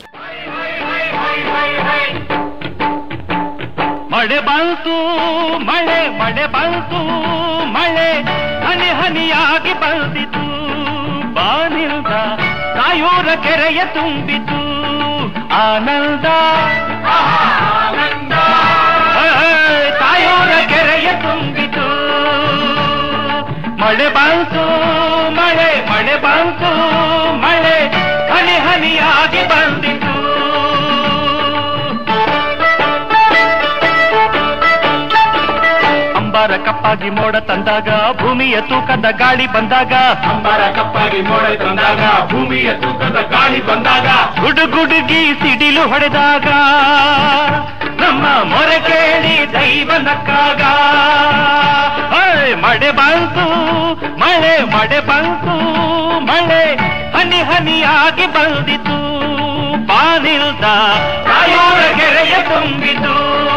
ಮಳೆ ಬಂತು ಮಳೆ ಮಳೆ ಬಂತು ಮಳೆ ಹನಿ ಹನಿಯಾಗಿ ಬಂದಿತು ಬಾನಿಲ್ದ ಕಾಯೂರ ಕೆರೆಯ ತುಂಬಿತು ಆನಂದ ಏ, ತಾಯೂರ ಕೆರೆಯ ತುಂಬಿತು ಮಳೆ ಬಂತು ಮಳೆ ಮಳೆ ಬಂತು ಮಳೆ ಹನಿ ಹನಿಯಾಗಿ ಬಂದಿತು ಅಂಬಾರ ಕಪ್ಪ ಕಪ್ಪಾಗಿ ಮೋಡ ತಂದಾಗ ಭೂಮಿಯ ತೂಕದ ಗಾಳಿ ಬಂದಾಗ ಅಂಬಾರ ಕಪ್ಪಾಗಿ ಮೋಡ ತಂದಾಗ ಭೂಮಿಯ ತೂಕದ ಗಾಳಿ ಬಂದಾಗ ಗುಡುಗುಡುಗಿ ಸಿಡಿಲು ಹೊಡೆದಾಗ ನಮ್ಮ ಮೊರೆ ಕೇಳಿ ದೈವ ನಕ್ಕಾಗ ಓಯ್, ಮಳೆ ಬಂತು ಮಳೆ ಮಳೆ ಬಂತು ಮಳೆ ಹನಿ ಹನಿಯಾಗಿ ಬಂದಿತು ಬಾನಿಲ್ದ ತಾಯೋರ ಗೆರೆಯ ತುಂಬಿತು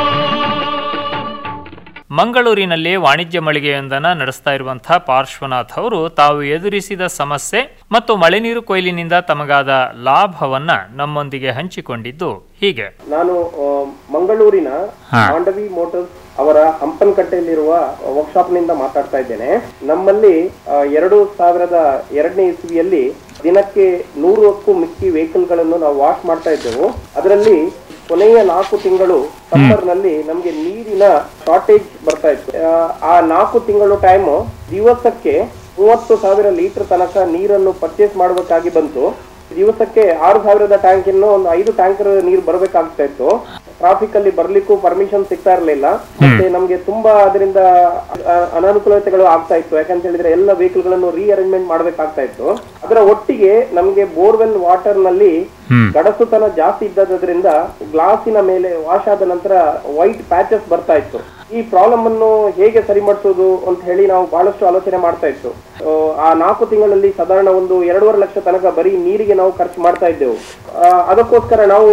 ಮಂಗಳೂರಿನಲ್ಲಿ ವಾಣಿಜ್ಯ ಮಳಿಗೆಯೊಂದನ್ನು ನಡೆಸ್ತಾ ಇರುವಂತಹ ಪಾರ್ಶ್ವನಾಥ್ ಅವರು ತಾವು ಎದುರಿಸಿದ ಸಮಸ್ಯೆ ಮತ್ತು ಮಳೆ ನೀರು ಕೊಯ್ಲಿನಿಂದ ತಮಗಾದ ಲಾಭವನ್ನ ನಮ್ಮೊಂದಿಗೆ ಹಂಚಿಕೊಂಡಿದ್ದು ಹೀಗೆ ನಾನು ಆ, ಮಂಗಳೂರಿನ ಹಾ. ಮಾಂಡವಿ ಮೋಟರ್ಸ್ ಅವರ ಹಂಪನಕಟ್ಟೆಯಲ್ಲಿರುವ ವರ್ಕ್ಶಾಪ್ ನಿಂದ ಮಾತಾಡ್ತಾ ಇದ್ದೇನೆ ನಮ್ಮಲ್ಲಿ ಆ, ಎರಡು ಸಾವಿರದ ಎರಡನೇ ಇಸ್ವಿಯಲ್ಲಿ ದಿನಕ್ಕೆ ನೂರಕ್ಕೂ ಮಿಕ್ಕಿ ವೆಹಿಕಲ್ ಗಳನ್ನು ನಾವು ವಾಶ್ ಮಾಡ್ತಾ ಇದ್ದೆವು ಅದರಲ್ಲಿ ಕೊನೆಯ ನಾಲ್ಕು ತಿಂಗಳು ಸಮ್ಮರ್ ನಲ್ಲಿ ನಮ್ಗೆ ನೀರಿನ ಶಾರ್ಟೇಜ್ ಬರ್ತಾ ಇತ್ತು ಆ, ಆ ನಾಲ್ಕು ತಿಂಗಳು ಟೈಮ್ ದಿವಸಕ್ಕೆ ಮೂವತ್ತು ಸಾವಿರ ಲೀಟರ್ ತನಕ ನೀರನ್ನು ಪರ್ಚೇಸ್ ಮಾಡಬೇಕಾಗಿ ಬಂತು ದಿವಸಕ್ಕೆ ಆರು ಸಾವಿರದ ಟ್ಯಾಂಕ್ ಇನ್ನು ಒಂದು ಐದು ಟ್ಯಾಂಕರ್ ನೀರು ಬರಬೇಕಾಗ್ತಾ ಇತ್ತು ಟ್ರಾಫಿಕ್ ಅಲ್ಲಿ ಬರ್ಲಿಕ್ಕೂ ಪರ್ಮಿಷನ್ ಸಿಗ್ತಾ ಇರಲಿಲ್ಲ ಮತ್ತೆ ನಮ್ಗೆ ತುಂಬಾ ಅದರಿಂದ ಅ- ಅನಾನುಕೂಲತೆಗಳು ಆಗ್ತಾ ಇತ್ತು ಯಾಕಂತ ಹೇಳಿದ್ರೆ ಎಲ್ಲ ವೆಹಿಕಲ್ ಗಳನ್ನು ರೀಅರೇಂಜ್ಮೆಂಟ್ ಮಾಡ್ಬೇಕಾಗ್ತಾ ಇತ್ತು ಅದರ ಒಟ್ಟಿಗೆ ನಮ್ಗೆ ಬೋರ್ವೆಲ್ ವಾಟರ್ ನಲ್ಲಿ ಗಡಸುತನ ಜಾಸ್ತಿ ಇದ್ದದ್ರಿಂದ ಗ್ಲಾಸಿನ ಮೇಲೆ ವಾಶ್ ಆದ ನಂತರ ವೈಟ್ ಪ್ಯಾಚಸ್ ಬರ್ತಾ ಇತ್ತು ಈ ಪ್ರಾಬ್ಲಮ್ ಅನ್ನು ಹೇಗೆ ಸರಿಪಡಿಸೋದು ಅಂತ ಹೇಳಿ ನಾವು ಬಹಳಷ್ಟು ಆಲೋಚನೆ ಮಾಡ್ತಾ ಇತ್ತು ಆ, ಆ ನಾಲ್ಕು ತಿಂಗಳಲ್ಲಿ ಸಾಧಾರಣ ಒಂದು ಎರಡೂವರೆ ಲಕ್ಷ ತನಕ ಬರೀ ನೀರಿಗೆ ನಾವು ಖರ್ಚು ಮಾಡ್ತಾ ಇದ್ದೆವು ಆ, ಅದಕ್ಕೋಸ್ಕರ ನಾವು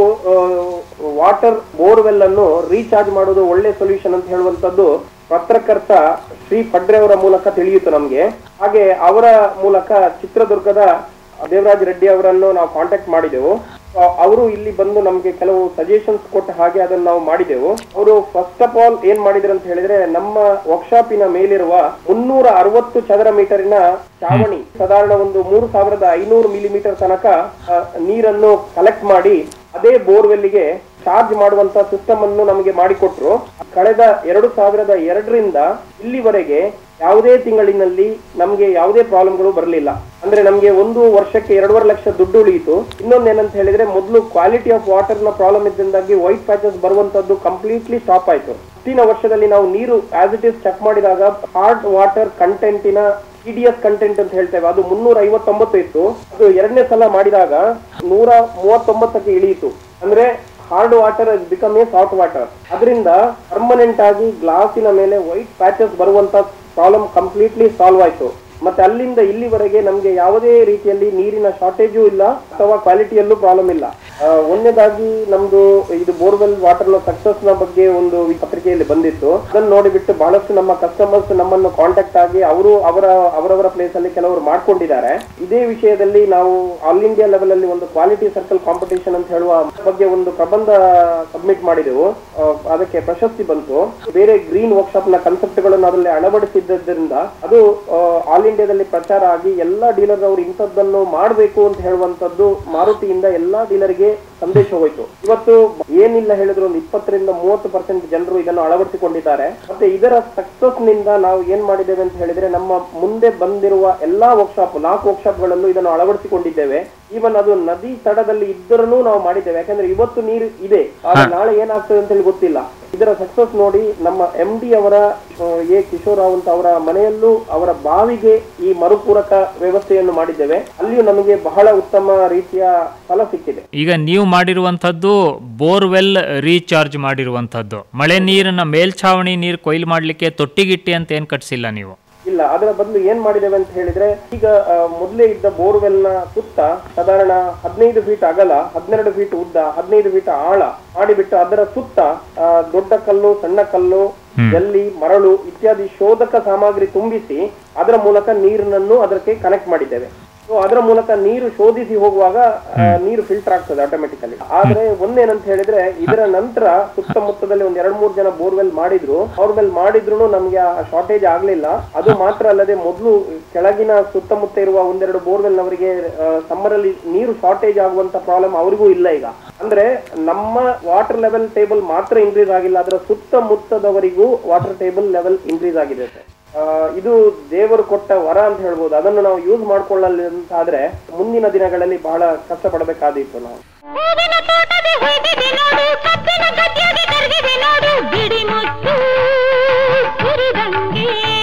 ವಾಟರ್ ಬೋರ್ವೆಲ್ ಅನ್ನು ರೀಚಾರ್ಜ್ ಮಾಡೋದು ಒಳ್ಳೆ ಸೊಲ್ಯೂಷನ್ ಅಂತ ಹೇಳುವಂತದ್ದು ಪತ್ರಕರ್ತ ಶ್ರೀ ಪಡ್ರೆ ಅವರ ಮೂಲಕ ತಿಳಿಯಿತು ನಮ್ಗೆ ಹಾಗೆ ಅವರ ಮೂಲಕ ಚಿತ್ರದುರ್ಗದ ದೇವರಾಜ್ ರೆಡ್ಡಿ ಅವರನ್ನು ನಾವು ಕಾಂಟ್ಯಾಕ್ಟ್ ಮಾಡಿದೆವು ಆ, ಅವರು ಇಲ್ಲಿ ಬಂದು ನಮ್ಗೆ ಕೆಲವು ಸಜೆಷನ್ಸ್ ಕೊಟ್ಟ ಹಾಗೆ ಅದನ್ನು ನಾವು ಮಾಡಿದೆವು ಅವರು ಫಸ್ಟ್ ಆಫ್ ಆಲ್ ಏನ್ ಮಾಡಿದ್ರು ಅಂತ ಹೇಳಿದ್ರೆ ನಮ್ಮ ವರ್ಕ್ಶಾಪಿನ ಮೇಲಿರುವ ಮುನ್ನೂರ ಅರವತ್ತು ಚದರ ಮೀಟರಿನ ಚಾವಣಿ ಸಾಧಾರಣ ಒಂದು ಮೂರು ಸಾವಿರದ ಐನೂರು ಮಿಲಿಮೀಟರ್ ತನಕ ಆ, ನೀರನ್ನು ಕಲೆಕ್ಟ್ ಮಾಡಿ ಅದೇ ಬೋರ್ವೆಲ್ಗೆ ಚಾರ್ಜ್ ಮಾಡುವಂತ ಸಿಸ್ಟಮ್ ಅನ್ನು ನಮಗೆ ಮಾಡಿಕೊಟ್ರು ಕಳೆದ ಎರಡು ಸಾವಿರದ ಎರಡರಿಂದ ಇಲ್ಲಿವರೆಗೆ ಯಾವುದೇ ತಿಂಗಳಿನಲ್ಲಿ ನಮಗೆ ಯಾವುದೇ ಪ್ರಾಬ್ಲಮ್ಗಳು ಬರಲಿಲ್ಲ ಅಂದ್ರೆ ನಮಗೆ ಒಂದು ವರ್ಷಕ್ಕೆ ಎರಡೂವರೆ ಲಕ್ಷ ದುಡ್ಡು ಉಳಿಯಿತು ಇನ್ನೊಂದೇನಂತ ಹೇಳಿದ್ರೆ ಮೊದಲು ಕ್ವಾಲಿಟಿ ಆಫ್ ವಾಟರ್ ನ ಪ್ರಾಬ್ಲಮ್ ಇದ್ದಿಂದಾಗಿ ವೈಟ್ ಪ್ಯಾಚಸ್ ಬರುವಂತದ್ದು ಕಂಪ್ಲೀಟ್ಲಿ ಸ್ಟಾಪ್ ಆಯ್ತು ಮುಂದಿನ ವರ್ಷದಲ್ಲಿ ನಾವು ನೀರು ಆಸ್ ಇಟ್ ಇಸ್ ಚೆಕ್ ಮಾಡಿದಾಗ ಹಾರ್ಡ್ ವಾಟರ್ ಕಂಟೆಂಟಿನ ಟಿಡಿಎಸ್ ಕಂಟೆಂಟ್ ಅಂತ ಹೇಳ್ತೇವೆ ಅದು ಮುನ್ನೂರ ಐವತ್ತೊಂಬತ್ತು ಇತ್ತು ಅದು ಎರಡನೇ ಸಲ ಮಾಡಿದಾಗ ನೂರ ಮೂವತ್ತೊಂಬತ್ತಕ್ಕೆ ಇಳಿಯಿತು ಅಂದ್ರೆ hard water become a soft water ಅದರಿಂದ ಪರ್ಮನೆಂಟ್ ಆಗಿ ಗ್ಲಾಸಿನ ಮೇಲೆ ವೈಟ್ ಪ್ಯಾಚಸ್ ಬರುವಂತ ಪ್ರಾಬ್ಲಮ್ ಕಂಪ್ಲೀಟ್ಲಿ ಸಾಲ್ವ್ ಆಯ್ತು ಮತ್ತೆ ಅಲ್ಲಿಂದ ಇಲ್ಲಿವರೆಗೆ ನಮ್ಗೆ ಯಾವುದೇ ರೀತಿಯಲ್ಲಿ ನೀರಿನ ಶಾರ್ಟೇಜು ಇಲ್ಲ ಅಥವಾ ಕ್ವಾಲಿಟಿಯಲ್ಲೂ ಪ್ರಾಬ್ಲಮ್ ಇಲ್ಲ ಆ, ಒಂದನೇದಾಗಿ ನಮ್ದು ಇದು ಬೋರ್ವೆಲ್ ವಾಟರ್ ನ ಸಕ್ಸಸ್ ನ ಬಗ್ಗೆ ಒಂದು ಈ ಪತ್ರಿಕೆಯಲ್ಲಿ ಬಂದಿತ್ತು ಅದನ್ನು ನೋಡಿಬಿಟ್ಟು ಬಹಳಷ್ಟು ನಮ್ಮ ಕಸ್ಟಮರ್ಸ್ ನಮ್ಮನ್ನು ಕಾಂಟ್ಯಾಕ್ಟ್ ಆಗಿ ಅವರು ಅವರ ಅವರವರ ಪ್ಲೇಸ್ ಅಲ್ಲಿ ಕೆಲವರು ಮಾಡ್ಕೊಂಡಿದ್ದಾರೆ ಇದೇ ವಿಷಯದಲ್ಲಿ ನಾವು ಆಲ್ ಇಂಡಿಯಾ ಲೆವೆಲ್ ಅಲ್ಲಿ ಒಂದು ಕ್ವಾಲಿಟಿ ಸರ್ಕಲ್ ಕಾಂಪಿಟೇಷನ್ ಅಂತ ಹೇಳುವ ಬಗ್ಗೆ ಒಂದು ಪ್ರಬಂಧ ಸಬ್ಮಿಟ್ ಮಾಡಿದೆವು ಆ, ಅದಕ್ಕೆ ಪ್ರಶಸ್ತಿ ಬಂತು ಬೇರೆ ಗ್ರೀನ್ ವರ್ಕ್ಶಾಪ್ ನ ಕಾನ್ಸೆಪ್ಟ್ ಗಳನ್ನು ಅದರಲ್ಲಿ ಅಳವಡಿಸಿದ್ದರಿಂದ ಅದು ಆಲ್ ಇಂಡಿಯಾದಲ್ಲಿ ಪ್ರಚಾರ ಆಗಿ ಎಲ್ಲಾ ಡೀಲರ್ ಅವರು ಇಂಥದ್ದನ್ನು ಮಾಡಬೇಕು ಅಂತ ಹೇಳುವಂತದ್ದು ಮಾರುತಿಯಿಂದ ಎಲ್ಲಾ ಡೀಲರ್ಗೆ ಸಂದೇಶ ಹೋಯ್ತು ಇವತ್ತು ಏನಿಲ್ಲ ಹೇಳಿದ್ರು ಒಂದು ಇಪ್ಪತ್ತರಿಂದ ಮೂವತ್ತು ಪರ್ಸೆಂಟ್ ಜನರು ಇದನ್ನು ಅಳವಡಿಸಿಕೊಂಡಿದ್ದಾರೆ ಮತ್ತೆ ಇದರ ಸಕ್ಸಸ್ ನಿಂದ ನಾವು ಏನ್ ಮಾಡಿದ್ದೇವೆ ಅಂತ ಹೇಳಿದ್ರೆ ನಮ್ಮ ಮುಂದೆ ಬಂದಿರುವ ಎಲ್ಲಾ ವರ್ಕ್ಶಾಪ್ ನಾಲ್ಕು ವರ್ಕ್ಶಾಪ್ ಗಳಲ್ಲೂ ಇದನ್ನು ಅಳವಡಿಸಿಕೊಂಡಿದ್ದೇವೆ ಈವನ್ ಅದು ನದಿ ತಡದಲ್ಲಿ ಇದ್ದರೂ ನಾವು ಮಾಡಿದ್ದೇವೆ ಯಾಕಂದ್ರೆ ಇವತ್ತು ನೀರು ಇದೆ ಆದ್ರೆ ನಾಳೆ ಏನಾಗ್ತದೆ ಅಂತ ಹೇಳಿ ಗೊತ್ತಿಲ್ಲ ಇದರ ಸಕ್ಸಸ್ ನೋಡಿ ನಮ್ಮ ಎಂ ಡಿ ಅವರ ಆ, ಎ ಕಿಶೋರ್ ರಾವ್ ಅಂತ ಅವರ ಮನೆಯಲ್ಲೂ ಅವರ ಬಾವಿಗೆ ಈ ಮರುಪೂರಕ ವ್ಯವಸ್ಥೆಯನ್ನು ಮಾಡಿದ್ದೇವೆ ಅಲ್ಲಿಯೂ ನಮಗೆ ಬಹಳ ಉತ್ತಮ ರೀತಿಯ ಫಲ ಸಿಕ್ಕಿದೆ ಈಗ ನೀವು ಮಾಡಿರುವಂಥದ್ದು ಬೋರ್ವೆಲ್ ರೀಚಾರ್ಜ್ ಮಾಡಿರುವಂಥದ್ದು ಮಳೆ ನೀರನ್ನ ಮೇಲ್ಛಾವಣಿ ನೀರು ಕೊಯ್ಲು ಮಾಡಲಿಕ್ಕೆ ತೊಟ್ಟಿಗಿಟ್ಟಿ ಅಂತ ಏನು ಕಟ್ಸಿಲ್ಲ ನೀವು ಇಲ್ಲ ಅದರ ಬದಲು ಏನ್ ಮಾಡಿದ್ದೇವೆ ಅಂತ ಹೇಳಿದ್ರೆ ಈಗ ಆ, ಮೊದಲೇ ಇದ್ದ ಬೋರ್ವೆಲ್ ನ ಸುತ್ತ ಸಾಧಾರಣ ಹದಿನೈದು ಫೀಟ್ ಅಗಲ ಹದಿನೆರಡು ಫೀಟ್ ಉದ್ದ ಹದಿನೈದು ಫೀಟ್ ಆಳ ಮಾಡಿಬಿಟ್ಟು ಅದರ ಸುತ್ತ ಆ, ದೊಡ್ಡ ಕಲ್ಲು ಸಣ್ಣ ಕಲ್ಲು ಜಲ್ಲಿ ಮರಳು ಇತ್ಯಾದಿ ಶೋಧಕ ಸಾಮಗ್ರಿ ತುಂಬಿಸಿ ಅದರ ಮೂಲಕ ನೀರನ್ನು ಅದಕ್ಕೆ ಕನೆಕ್ಟ್ ಮಾಡಿದ್ದೇವೆ ಸೊ ಅದರ ಮೂಲಕ ನೀರು ಶೋಧಿಸಿ ಹೋಗುವಾಗ ಆ, ನೀರು ಫಿಲ್ಟರ್ ಆಗ್ತದೆ ಆಟೋಮೆಟಿಕಲಿ ಆದ್ರೆ ಒಂದೇನಂತ ಹೇಳಿದ್ರೆ ಇದರ ನಂತರ ಸುತ್ತಮುತ್ತದಲ್ಲಿ ಒಂದ್ ಎರಡ್ ಮೂರ್ ಜನ ಬೋರ್ವೆಲ್ ಮಾಡಿದ್ರು ಬೋರ್ವೆಲ್ ಮಾಡಿದ್ರು ನಮ್ಗೆ ಆ ಶಾರ್ಟೇಜ್ ಆಗ್ಲಿಲ್ಲ ಅದು ಮಾತ್ರ ಅಲ್ಲದೆ ಮೊದಲು ಕೆಳಗಿನ ಸುತ್ತಮುತ್ತ ಇರುವ ಒಂದೆರಡು ಬೋರ್ವೆಲ್ ನವರಿಗೆ ಸಮ್ಮರ್ ಅಲ್ಲಿ ನೀರು ಶಾರ್ಟೇಜ್ ಆಗುವಂತ ಪ್ರಾಬ್ಲಮ್ ಅವರಿಗೂ ಇಲ್ಲ ಈಗ ಅಂದ್ರೆ ನಮ್ಮ ವಾಟರ್ ಲೆವೆಲ್ ಟೇಬಲ್ ಮಾತ್ರ ಇನ್ಕ್ರೀಸ್ ಆಗಿಲ್ಲ ಅದರ ಸುತ್ತಮುತ್ತದವರಿಗೂ ವಾಟರ್ ಟೇಬಲ್ ಲೆವೆಲ್ ಇನ್ಕ್ರೀಸ್ ಆಗಿದೆ ಸರ್ ಆ, ಇದು ದೇವರು ಕೊಟ್ಟ ವರ ಅಂತ ಹೇಳ್ಬೋದು ಅದನ್ನು ನಾವು ಯೂಸ್ ಮಾಡ್ಕೊಳ್ಳಲ್ಲ ಅಂತ ಆದ್ರೆ ಮುಂದಿನ ದಿನಗಳಲ್ಲಿ ಬಹಳ ಕಷ್ಟ ಪಡಬೇಕಾದೀತು ನಾವು ಹೂವಿನ ತೋಟದ ಹೊಯ್ದಿದೆ ನೋಡು ಕಬ್ಬಿನ ಗದ್ದೆಗೆ ಕರಗಿದೆ ನೋಡು ಬಿಡಿ ಮುತ್ತು ಸುರಿದಂಗೆ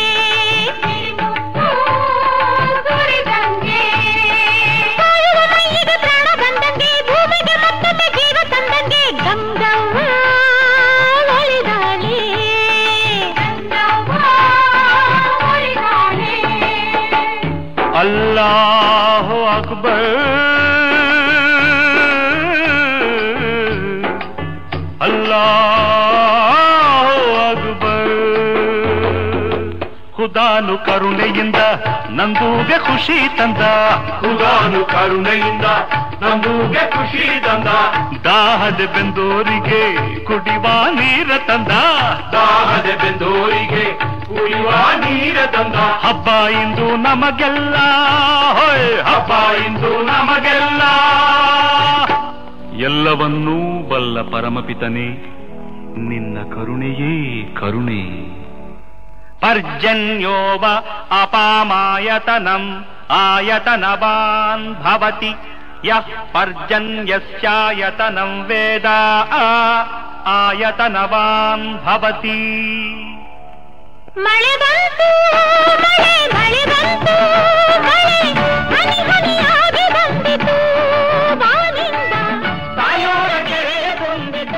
ಅಕ್ಬರ್ ಹುದಾನು ಕರುಣೆಯಿಂದ ನಂದೂಗೆ ಖುಷಿ ತಂದ ಹುದಾನು ಕರುಣೆಯಿಂದ ನಂದೂಗೆ ಖುಷಿ ತಂದ ದಾಹದ ಬೆಂದೋರಿಗೆ ಕುಡಿವ ನೀರ ತಂದ ದಾಹದ ಬೆಂದೋರಿಗೆ ಕುಡಿವ ನೀರ ತಂದ ಹಬ್ಬ ಇಂದು ನಮಗೆಲ್ಲ ಹೋಯ್ ಹಬ್ಬ ಇಂದು ನಮಗೆಲ್ಲ ಎಲ್ಲವನ್ನೂ ಬಲ್ಲ ಪರಮಪಿತನೇ ನಿನ್ನ ಕರುಣೆಯೇ ಕರುಣೆ ಪರ್ಜನ್ಯೋವ ಅಪಾಮಾಯತನಂ ಆಯತನವಾನ್ ಭವತಿ ಯಃ ಪರ್ಜನ್ಯಸ್ಯಾಯತನಂ ವೇದ ಆಯತನವಾನ್ ಭವತಿ ಮಳೆ ಬಂತು ಮಳೆ ಮಳೆ ಬಂತು ಮಳೆ ಹನಿ ಹನಿಯಾಗಿ ಬಂದಿತು ಬಾನಿಂದ ತಾಯೋರ ಕೆರೆಯ ತುಂಬಿತು